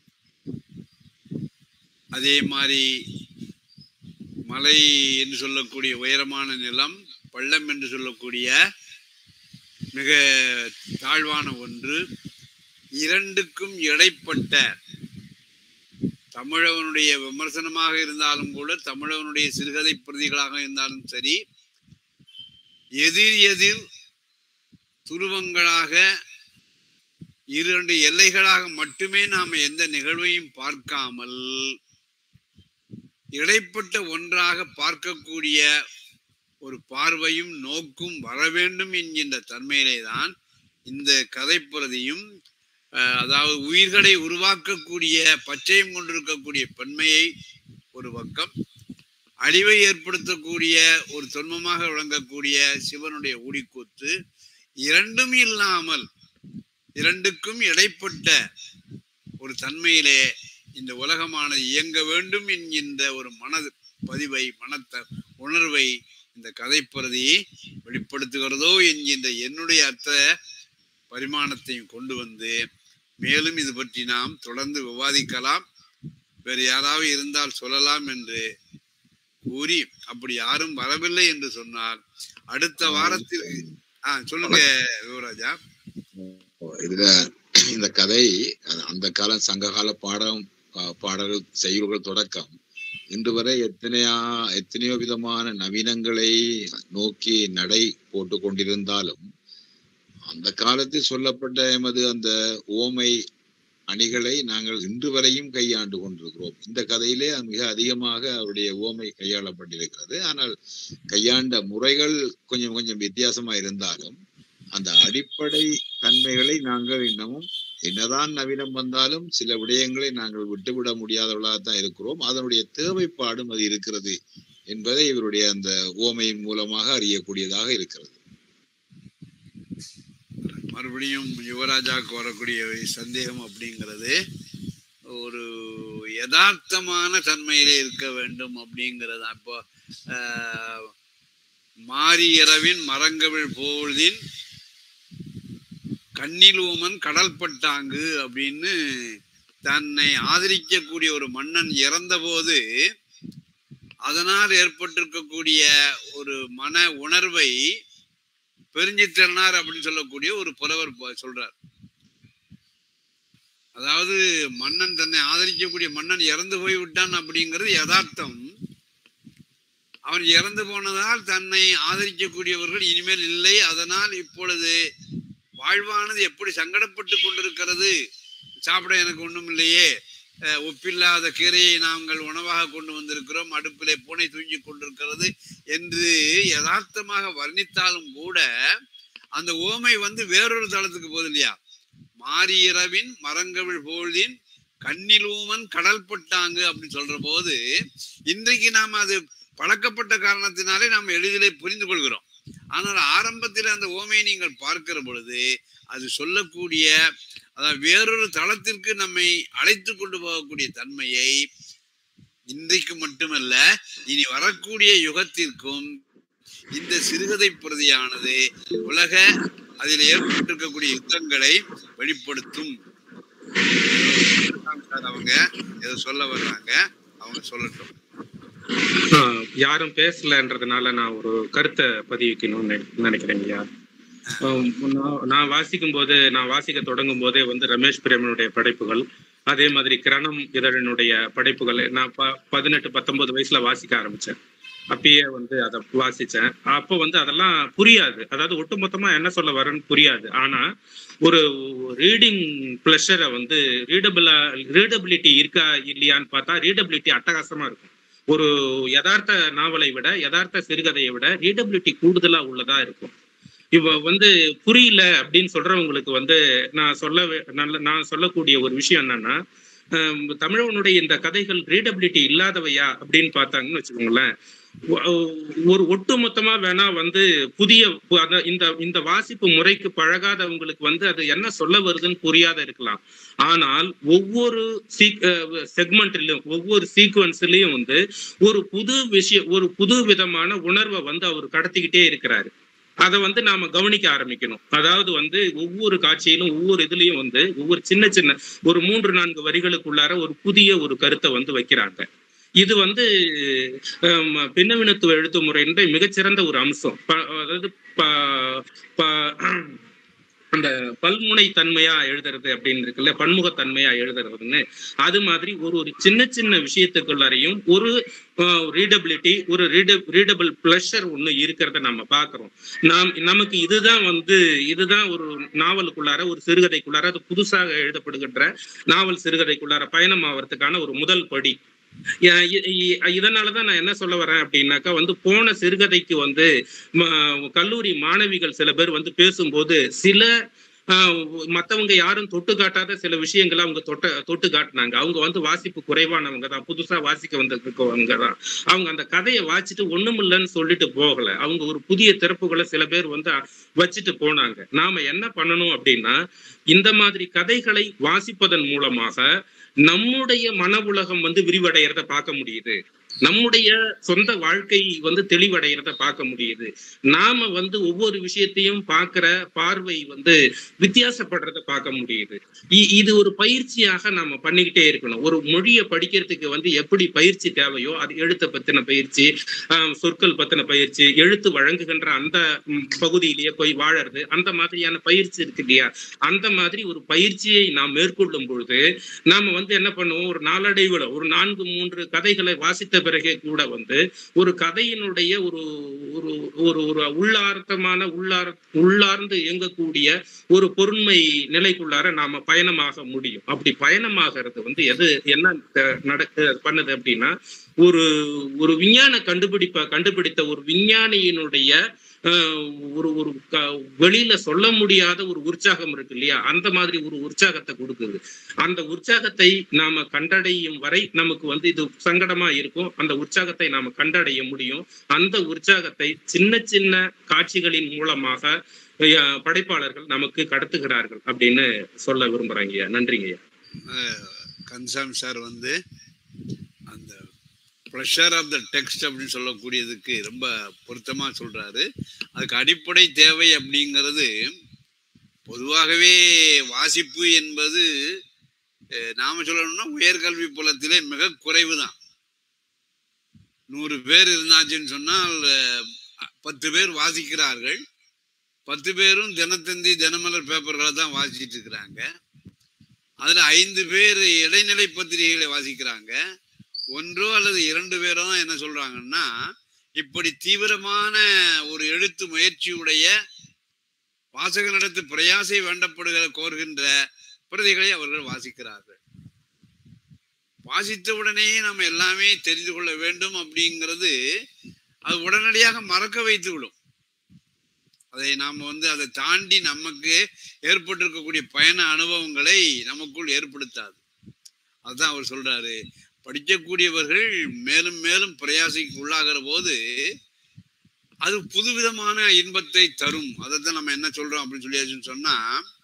அதே மாதிரி மலை என்று சொல்லக்கூடிய உயரமான நிலம் பள்ளம் என்று சொல்லக்கூடிய மிக தாழ்வான ஒன்று இரண்டுக்கும் இடைப்பட்ட தமிழவனுடைய விமர்சனமாக இருந்தாலும் கூட தமிழவனுடைய சிறுகதை பிரதிகளாக இருந்தாலும் சரி எதிர் எதிர் துருவங்களாக இரண்டு எல்லைகளாக மட்டுமே நாம எந்த நிகழ்வையும் பார்க்காமல் இடைப்பட்ட ஒன்றாக பார்க்கக்கூடிய ஒரு பார்வையும் நோக்கும் வர வேண்டும் என்கின்ற தன்மையிலே தான் இந்த கதைப்பிரதியும் அஹ், அதாவது உயிர்களை உருவாக்கக்கூடிய பச்சையும் கொண்டிருக்கக்கூடிய பெண்மையை ஒரு பக்கம் அழிவை ஏற்படுத்தக்கூடிய ஒரு தொன்மமாக விளங்கக்கூடிய சிவனுடைய ஊடிக்கூத்து இரண்டும் இல்லாமல் இரண்டுக்கும் இடைப்பட்ட ஒரு தன்மையிலே இந்த உலகமானது இயங்க வேண்டும் என்கின்ற ஒரு மன பதிவை மனத்த உணர்வை இந்த கதைப்பிரதி வெளிப்படுத்துகிறதோ என்கின்ற என்னுடைய அர்த்த பரிமாணத்தையும் கொண்டு வந்து மேலும் இது பற்றி நாம் தொடர்ந்து விவாதிக்கலாம் வேறு யாராவது இருந்தால் சொல்லலாம் என்று கூறி அப்படி யாரும் வரவில்லை என்று சொன்னால் அடுத்த வாரத்தில் ஆ சொல்லுங்க யுவராஜா இதுல இந்த கதை அந்த கால சங்ககால பாடம் பா- பாடல்கள் செய்யுள்கள் தொடக்கம் இன்று வரை எத்தனையா எத்தனையோ விதமான நவீனங்களை நோக்கி நடை போட்டு கொண்டிருந்தாலும் அந்த காலத்தில் சொல்லப்பட்ட எமது அந்த ஓமை அணிகளை நாங்கள் இன்று வரையும் கையாண்டு கொண்டிருக்கிறோம் இந்த கதையிலே மிக அதிகமாக அவருடைய ஓமை கையாளப்பட்டிருக்கிறது ஆனால் கையாண்ட முறைகள் கொஞ்சம் கொஞ்சம் வித்தியாசமா இருந்தாலும் அந்த அடிப்படை தன்மைகளை நாங்கள் இன்னமும் என்னதான் நவீனம் வந்தாலும் சில விடயங்களை நாங்கள் விட்டுவிட முடியாதவர்களாக தான் இருக்கிறோம் அதனுடைய தேவைப்பாடும் அது இருக்கிறது என்பதை இவருடைய அந்த ஓமையின் மூலமாக அறியக்கூடியதாக இருக்கிறது மறுபடியும் யுவராஜாவுக்கு வரக்கூடிய சந்தேகம் அப்படிங்கிறது ஒரு யதார்த்தமான தன்மையிலே இருக்க வேண்டும் அப்படிங்கிறது அப்போ ஆஹ், மாரி இரவின் மரங்கவிழ் போதின் கண்ணிலூமன் கடல் பட்டாங்கு அப்படின்னு தன்னை ஆதரிக்கக்கூடிய ஒரு மன்னன் இறந்தபோது அதனால் ஏற்பட்டிருக்கக்கூடிய ஒரு மன உணர்வை பெருஞ்சித்திறனார் அப்படின்னு சொல்லக்கூடிய ஒரு புலவர் ப- சொல்றார் அதாவது மன்னன் தன்னை ஆதரிக்கக்கூடிய மன்னன் இறந்து போய் விட்டான் அப்படிங்கிறது யதார்த்தம் அவன் இறந்து போனதால் தன்னை ஆதரிக்கக்கூடியவர்கள் இனிமேல் இல்லை அதனால் இப்பொழுது வாழ்வானது எப்படி சங்கடப்பட்டு கொண்டிருக்கிறது சாப்பிட எனக்கு ஒண்ணும் இல்லையே அஹ் ஒப்பில்லாத கீரையை நாங்கள் உணவாக கொண்டு வந்திருக்கிறோம் அடுப்பிலே பூனை தூங்கிக் கொண்டிருக்கிறது என்று யதார்த்தமாக வர்ணித்தாலும் கூட அந்த ஓமை வந்து வேறொரு தளத்துக்கு போகுது இல்லையா மாரி இரவின் மரங்கவிழ் போழ்தின் கண்ணிலூமன் கடல் பட்டாங்கு அப்படின்னு சொல்ற போது இன்றைக்கு நாம் அது பழக்கப்பட்ட காரணத்தினாலே நாம் எளிதிலே புரிந்து கொள்கிறோம் ஆனால் ஆரம்பத்தில் அந்த ஓமையை நீங்கள் பார்க்கிற பொழுது அது சொல்லக்கூடிய அதாவது வேறொரு தளத்திற்கு நம்மை அழைத்து கொண்டு போகக்கூடிய தன்மையை இன்றைக்கு மட்டுமல்ல இனி வரக்கூடிய யுகத்திற்கும் இந்த சிறுகதை பிரதியானது உலக அதில் ஏற்பட்டிருக்கக்கூடிய யுத்தங்களை வெளிப்படுத்தும் சார் அவங்க ஏதோ சொல்ல வர்றாங்க அவங்க சொல்லட்டும் ஆஹ் யாரும் பேசலன்றதுனால நான் ஒரு கருத்தை பதிவிக்கணும்னு நினை- நினைக்கிறேன் ஐயா ஆஹ் நான் நான் வாசிக்கும் போது நான் வாசிக்க தொடங்கும் போதே வந்து ரமேஷ் பிரேமனுடைய படைப்புகள் அதே மாதிரி கிரணம் இதழனுடைய படைப்புகள் நான் ப பதினெட்டு பத்தொன்பது வயசுல வாசிக்க ஆரம்பிச்சேன் அப்பயே வந்து அதை வாசிச்சேன் அப்போ வந்து அதெல்லாம் புரியாது அதாவது ஒட்டுமொத்தமா என்ன சொல்ல வரேன்னு புரியாது ஆனா ஒரு ரீடிங் ப்ளஷரை வந்து ரீடபிளா ரீடபிலிட்டி இருக்கா இல்லையான்னு பார்த்தா ரீடபிலிட்டி அட்டகாசமா இருக்கும் ஒரு யதார்த்த நாவலை விட யதார்த்த சிறுகதையை விட ரீடபிலிட்டி கூடுதலா உள்ளதா இருக்கும் இவ வந்து புரியல அப்படின்னு சொல்றவங்களுக்கு வந்து நான் சொல்ல வே- நல்ல நான் சொல்லக்கூடிய ஒரு விஷயம் என்னன்னா ஹம், தமிழனுடைய இந்த கதைகள் ரீடபிலிட்டி இல்லாதவையா அப்படின்னு பார்த்தாங்கன்னு வச்சுக்கோங்களேன் ஒ- ஒரு ஒட்டுமொத்தமா வேணா வந்து புதிய பு- அத- இந்த இந்த வாசிப்பு முறைக்கு பழகாதவங்களுக்கு வந்து அது என்ன சொல்ல வருதுன்னு புரியாத இருக்கலாம் ஆனால் ஒவ்வொரு செக்மெண்ட்லயும் ஒவ்வொரு சீக்வன்ஸ்லயும் வந்து ஒரு புது விஷயம் ஒரு புது விதமான உணர்வை வந்து அவர் கடத்திக்கிட்டே இருக்கிறாரு அதை வந்து நாம கவனிக்க ஆரம்பிக்கணும் அதாவது வந்து ஒவ்வொரு காட்சியிலும் ஒவ்வொரு இதுலயும் வந்து ஒவ்வொரு சின்ன சின்ன ஒரு மூன்று நான்கு வரிகளுக்குள்ளார ஒரு புதிய ஒரு கருத்தை வந்து வைக்கிறாங்க இது வந்து ஹம், பின்னவினத்துவ எழுத்து முறைன்ற மிகச்சிறந்த ஒரு அம்சம் ப- அதாவது ப- ப- அந்த பல்முனை தன்மையா எழுதுறது அப்படின்னு இருக்குல்ல பன்முகத்தன்மையா எழுதுறதுன்னு அது மாதிரி ஒரு ஒரு சின்ன சின்ன விஷயத்துக்குள்ளாரையும் ஒரு ரீடபிலிட்டி ஒரு ரீடபிள் பிளஷர் ஒண்ணு இருக்கிறத நம்ம பாக்குறோம் நாம் நமக்கு இதுதான் வந்து இதுதான் ஒரு நாவலுக்குள்ளார ஒரு சிறுகதைக்குள்ளார அது புதுசாக எழுதப்படுகின்ற நாவல் சிறுகதைக்குள்ளார பயணம் ஆவறதுக்கான ஒரு முதல் படி ய- இ- இ- இதனாலதான் நான் என்ன சொல்ல வரேன் அப்படின்னாக்கா வந்து போன சிறுகதைக்கு வந்து ம- கல்லூரி மாணவிகள் சில பேர் வந்து பேசும்போது சில ஆஹ், மத்தவங்க யாரும் தொட்டு காட்டாத சில விஷயங்களை அவங்க தொட்ட தொட்டு காட்டினாங்க அவங்க வந்து வாசிப்பு குறைவானவங்க தான் புதுசா வாசிக்க வந்திருக்கவங்க தான் அவங்க அந்த கதையை வாசிட்டு ஒண்ணுமில்லைன்னு சொல்லிட்டு போகல அவங்க ஒரு புதிய திறப்புகளை சில பேர் வந்து வச்சுட்டு போனாங்க நாம என்ன பண்ணணும் அப்படின்னா இந்த மாதிரி கதைகளை வாசிப்பதன் மூலமாக நம்முடைய மன உலகம் வந்து விரிவடைகிறத பார்க்க முடியுது நம்முடைய சொந்த வாழ்க்கை வந்து தெளிவடைகிறத பார்க்க முடியுது நாம வந்து ஒவ்வொரு விஷயத்தையும் பார்க்கிற பார்வை வந்து வித்தியாசப்படுறத பார்க்க முடியுது இ- இது ஒரு பயிற்சியாக நாம பண்ணிக்கிட்டே இருக்கணும் ஒரு மொழியை படிக்கிறதுக்கு வந்து எப்படி பயிற்சி தேவையோ அது எழுத்தை பத்தின பயிற்சி ஆஹ், சொற்கள் பத்தின பயிற்சி எழுத்து வழங்குகின்ற அந்த ம், பகுதியிலேயே போய் வாழறது அந்த மாதிரியான பயிற்சி இருக்கு இல்லையா அந்த மாதிரி ஒரு பயிற்சியை நாம் மேற்கொள்ளும் பொழுது நாம வந்து என்ன பண்ணுவோம் ஒரு நாளடைவுல ஒரு நான்கு மூன்று கதைகளை வாசித்த பிறகே கூட வந்து ஒரு கதையினுடைய ஒரு ஒரு ஒரு ஒரு உள்ளார்த்தமான உள்ளார் உள்ளார்ந்து இயங்கக்கூடிய ஒரு பொருண்மை நிலைக்குள்ளார நாம பயணமாக முடியும் அப்படி பயணமாகிறது வந்து எது என்ன த- நடக்க பண்ணுது அப்படின்னா ஒரு ஒரு விஞ்ஞான கண்டுபிடிப்ப கண்டுபிடித்த ஒரு விஞ்ஞானியினுடைய ஆஹ், ஒரு ஒரு க- வெளியில சொல்ல முடியாத ஒரு உற்சாகம் இருக்கு இல்லையா அந்த மாதிரி ஒரு உற்சாகத்தை கொடுக்குது அந்த உற்சாகத்தை நாம கண்டடையும் வரை நமக்கு வந்து இது சங்கடமா இருக்கும் அந்த உற்சாகத்தை நாம கண்டடைய முடியும் அந்த உற்சாகத்தை சின்ன சின்ன காட்சிகளின் மூலமாக அஹ், படைப்பாளர்கள் நமக்கு கடத்துகிறார்கள் அப்படின்னு சொல்ல விரும்புறாங்க ஐயா நன்றிங்க ஐயா கன்சாம் சார் வந்து அந்த ப்ரெஷர் ஆஃப் த டெக்ஸ்ட் அப்படின்னு சொல்லக்கூடியதுக்கு ரொம்ப பொருத்தமா சொல்றாரு அதுக்கு அடிப்படை தேவை அப்படிங்கிறது பொதுவாகவே வாசிப்பு என்பது அஹ், நாம சொல்லணும்னா உயர்கல்வி புலத்திலே மிக குறைவு தான் நூறு பேர் இருந்தாச்சுன்னு சொன்னால் அஹ், பத்து பேர் வாசிக்கிறார்கள் பத்து பேரும் தினத்தந்தி தினமலர் பேப்பர்களை தான் வாசிச்சிட்டு இருக்கிறாங்க அதுல ஐந்து பேர் இடைநிலை பத்திரிகைகளை வாசிக்கிறாங்க ஒன்றோ அல்லது இரண்டு பேரோ தான் என்ன சொல்றாங்கன்னா இப்படி தீவிரமான ஒரு எழுத்து முயற்சியுடைய வாசகனிடத்து பிரயாசை வேண்டப்படுகிற கோருகின்ற பிரதிகளை அவர்கள் வாசிக்கிறார்கள் வாசித்த உடனேயே நம்ம எல்லாமே தெரிந்து கொள்ள வேண்டும் அப்படிங்கிறது அது உடனடியாக மறக்க வைத்து விடும் அதை நாம வந்து அதை தாண்டி நமக்கு ஏற்பட்டிருக்கக்கூடிய பயண அனுபவங்களை நமக்குள் ஏற்படுத்தாது அதுதான் அவர் சொல்றாரு படிக்கக்கூடியவர்கள் மேலும் மேலும் பிரயாசிக்கு உள்ளாகிற போது அது புதுவிதமான இன்பத்தை தரும் அதைத்தான் நம்ம என்ன சொல்றோம் அப்படின்னு சொல்லியாச்சுன்னு சொன்னா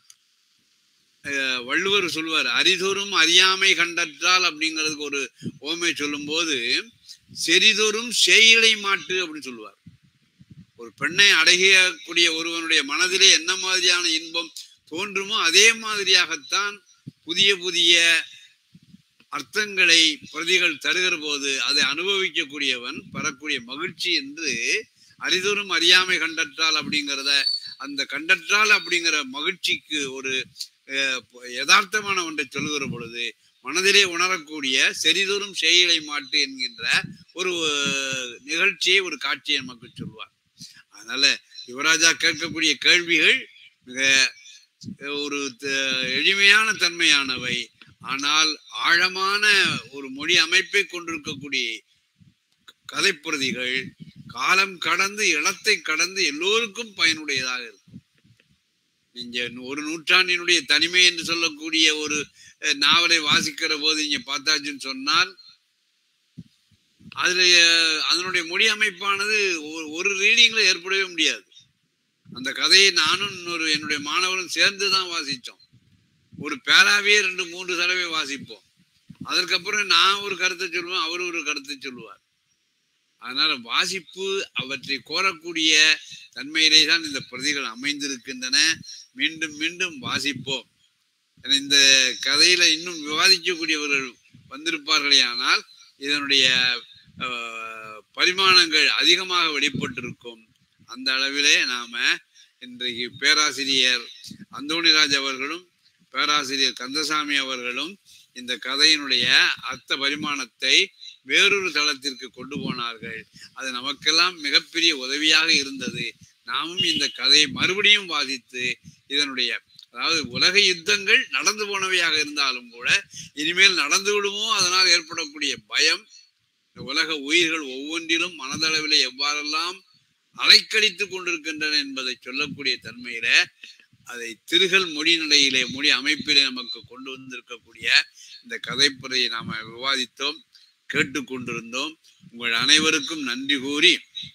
அஹ், வள்ளுவர் சொல்லுவார் அரிதொரும் அறியாமை கண்டற்றால் அப்படிங்கிறதுக்கு ஒரு ஓமை சொல்லும்போது செறிதொரும் செய்களை மாட்டு அப்படின்னு சொல்லுவார் ஒரு பெண்ணை அடகியக்கூடிய ஒருவனுடைய மனதிலே என்ன மாதிரியான இன்பம் தோன்றுமோ அதே மாதிரியாகத்தான் புதிய புதிய அர்த்தங்களை பிரதிகள் தருகிற போது அதை அனுபவிக்கக்கூடியவன் பெறக்கூடிய மகிழ்ச்சி என்று அரிதொரும் அறியாமை கண்டற்றால் அப்படிங்கிறத அந்த கண்டற்றால் அப்படிங்கிற மகிழ்ச்சிக்கு ஒரு அஹ், யதார்த்தமான ஒன்றை சொல்லுகிற பொழுது மனதிலே உணரக்கூடிய செறிதொரும் செயலை மாட்டு என்கின்ற ஒரு அஹ், நிகழ்ச்சியை ஒரு காட்சியை நமக்கு சொல்வார் அதனால யுவராஜா கேட்கக்கூடிய கேள்விகள் மிக ஒரு த- எளிமையான தன்மையானவை ஆனால் ஆழமான ஒரு மொழி அமைப்பை கொண்டிருக்கக்கூடிய கதைப்பிரதிகள் காலம் கடந்து இடத்தை கடந்து எல்லோருக்கும் பயனுடையதாக இருக்கும் நீங்க ஒரு நூற்றாண்டினுடைய தனிமை என்று சொல்லக்கூடிய ஒரு அஹ், நாவலை வாசிக்கிற போது நீங்க பார்த்தாச்சுன்னு சொன்னால் அதுல அஹ், அதனுடைய மொழி அமைப்பானது ஒரு- ஒரு ரீடிங்ல ஏற்படவே முடியாது அந்த கதையை நானும் இன்னொரு என்னுடைய மாணவரும் சேர்ந்து தான் வாசித்தோம் ஒரு பேராவே ரெண்டு மூன்று தடவை வாசிப்போம் அதற்கப்புறம் நான் ஒரு கருத்தை சொல்லுவேன் அவர் ஒரு கருத்தை சொல்லுவார் அதனால வாசிப்பு அவற்றை கோரக்கூடிய தன்மையிலே தான் இந்த பிரதிகள் அமைந்திருக்கின்றன மீண்டும் மீண்டும் வாசிப்போம் ஏன்னா இந்த கதையில இன்னும் விவாதிக்கக்கூடியவர்கள் வந்திருப்பார்களே ஆனால் இதனுடைய அஹ், பரிமாணங்கள் அதிகமாக வெளிப்பட்டிருக்கும் அந்த அளவிலே நாம இன்றைக்கு பேராசிரியர் அந்தோணிராஜ் அவர்களும் பேராசிரியர் கந்தசாமி அவர்களும் இந்த கதையினுடைய அர்த்த பரிமாணத்தை வேறொரு தளத்திற்கு கொண்டு போனார்கள் அது நமக்கெல்லாம் மிகப்பெரிய உதவியாக இருந்தது நாமும் இந்த கதையை மறுபடியும் வாசித்து இதனுடைய அதாவது உலக யுத்தங்கள் நடந்து போனவையாக இருந்தாலும் கூட இனிமேல் நடந்து விடுமோ அதனால் ஏற்படக்கூடிய பயம் இந்த உலக உயிர்கள் ஒவ்வொன்றிலும் மனதளவிலே எவ்வாறெல்லாம் அலைக்கழித்துக் கொண்டிருக்கின்றன என்பதை சொல்லக்கூடிய தன்மையில அதை திருகல் மொழி நிலையிலே மொழி அமைப்பிலே நமக்கு கொண்டு வந்திருக்கக்கூடிய இந்த கதைப்புரையை நாம விவாதித்தோம் கேட்டுக்கொண்டிருந்தோம் உங்கள் அனைவருக்கும் நன்றி கூறி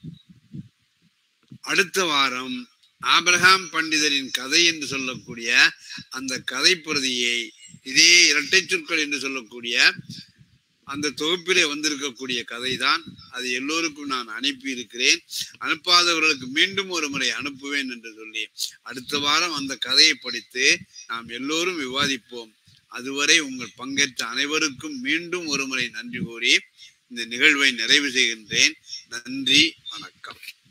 அடுத்த வாரம் ஆபிரகாம் பண்டிதரின் கதை என்று சொல்லக்கூடிய அந்த கதை பிரதியை இதே இரட்டை சொற்கள் என்று சொல்லக்கூடிய அந்த தொகுப்பிலே வந்திருக்கக்கூடிய கதை தான் அது எல்லோருக்கும் நான் அனுப்பி இருக்கிறேன் அனுப்பாதவர்களுக்கு மீண்டும் ஒரு முறை அனுப்புவேன் என்று சொல்லி அடுத்த வாரம் அந்த கதையை படித்து நாம் எல்லோரும் விவாதிப்போம் அதுவரை உங்கள் பங்கேற்ற அனைவருக்கும் மீண்டும் ஒரு முறை நன்றி கூறி இந்த நிகழ்வை நிறைவு செய்கின்றேன் நன்றி வணக்கம்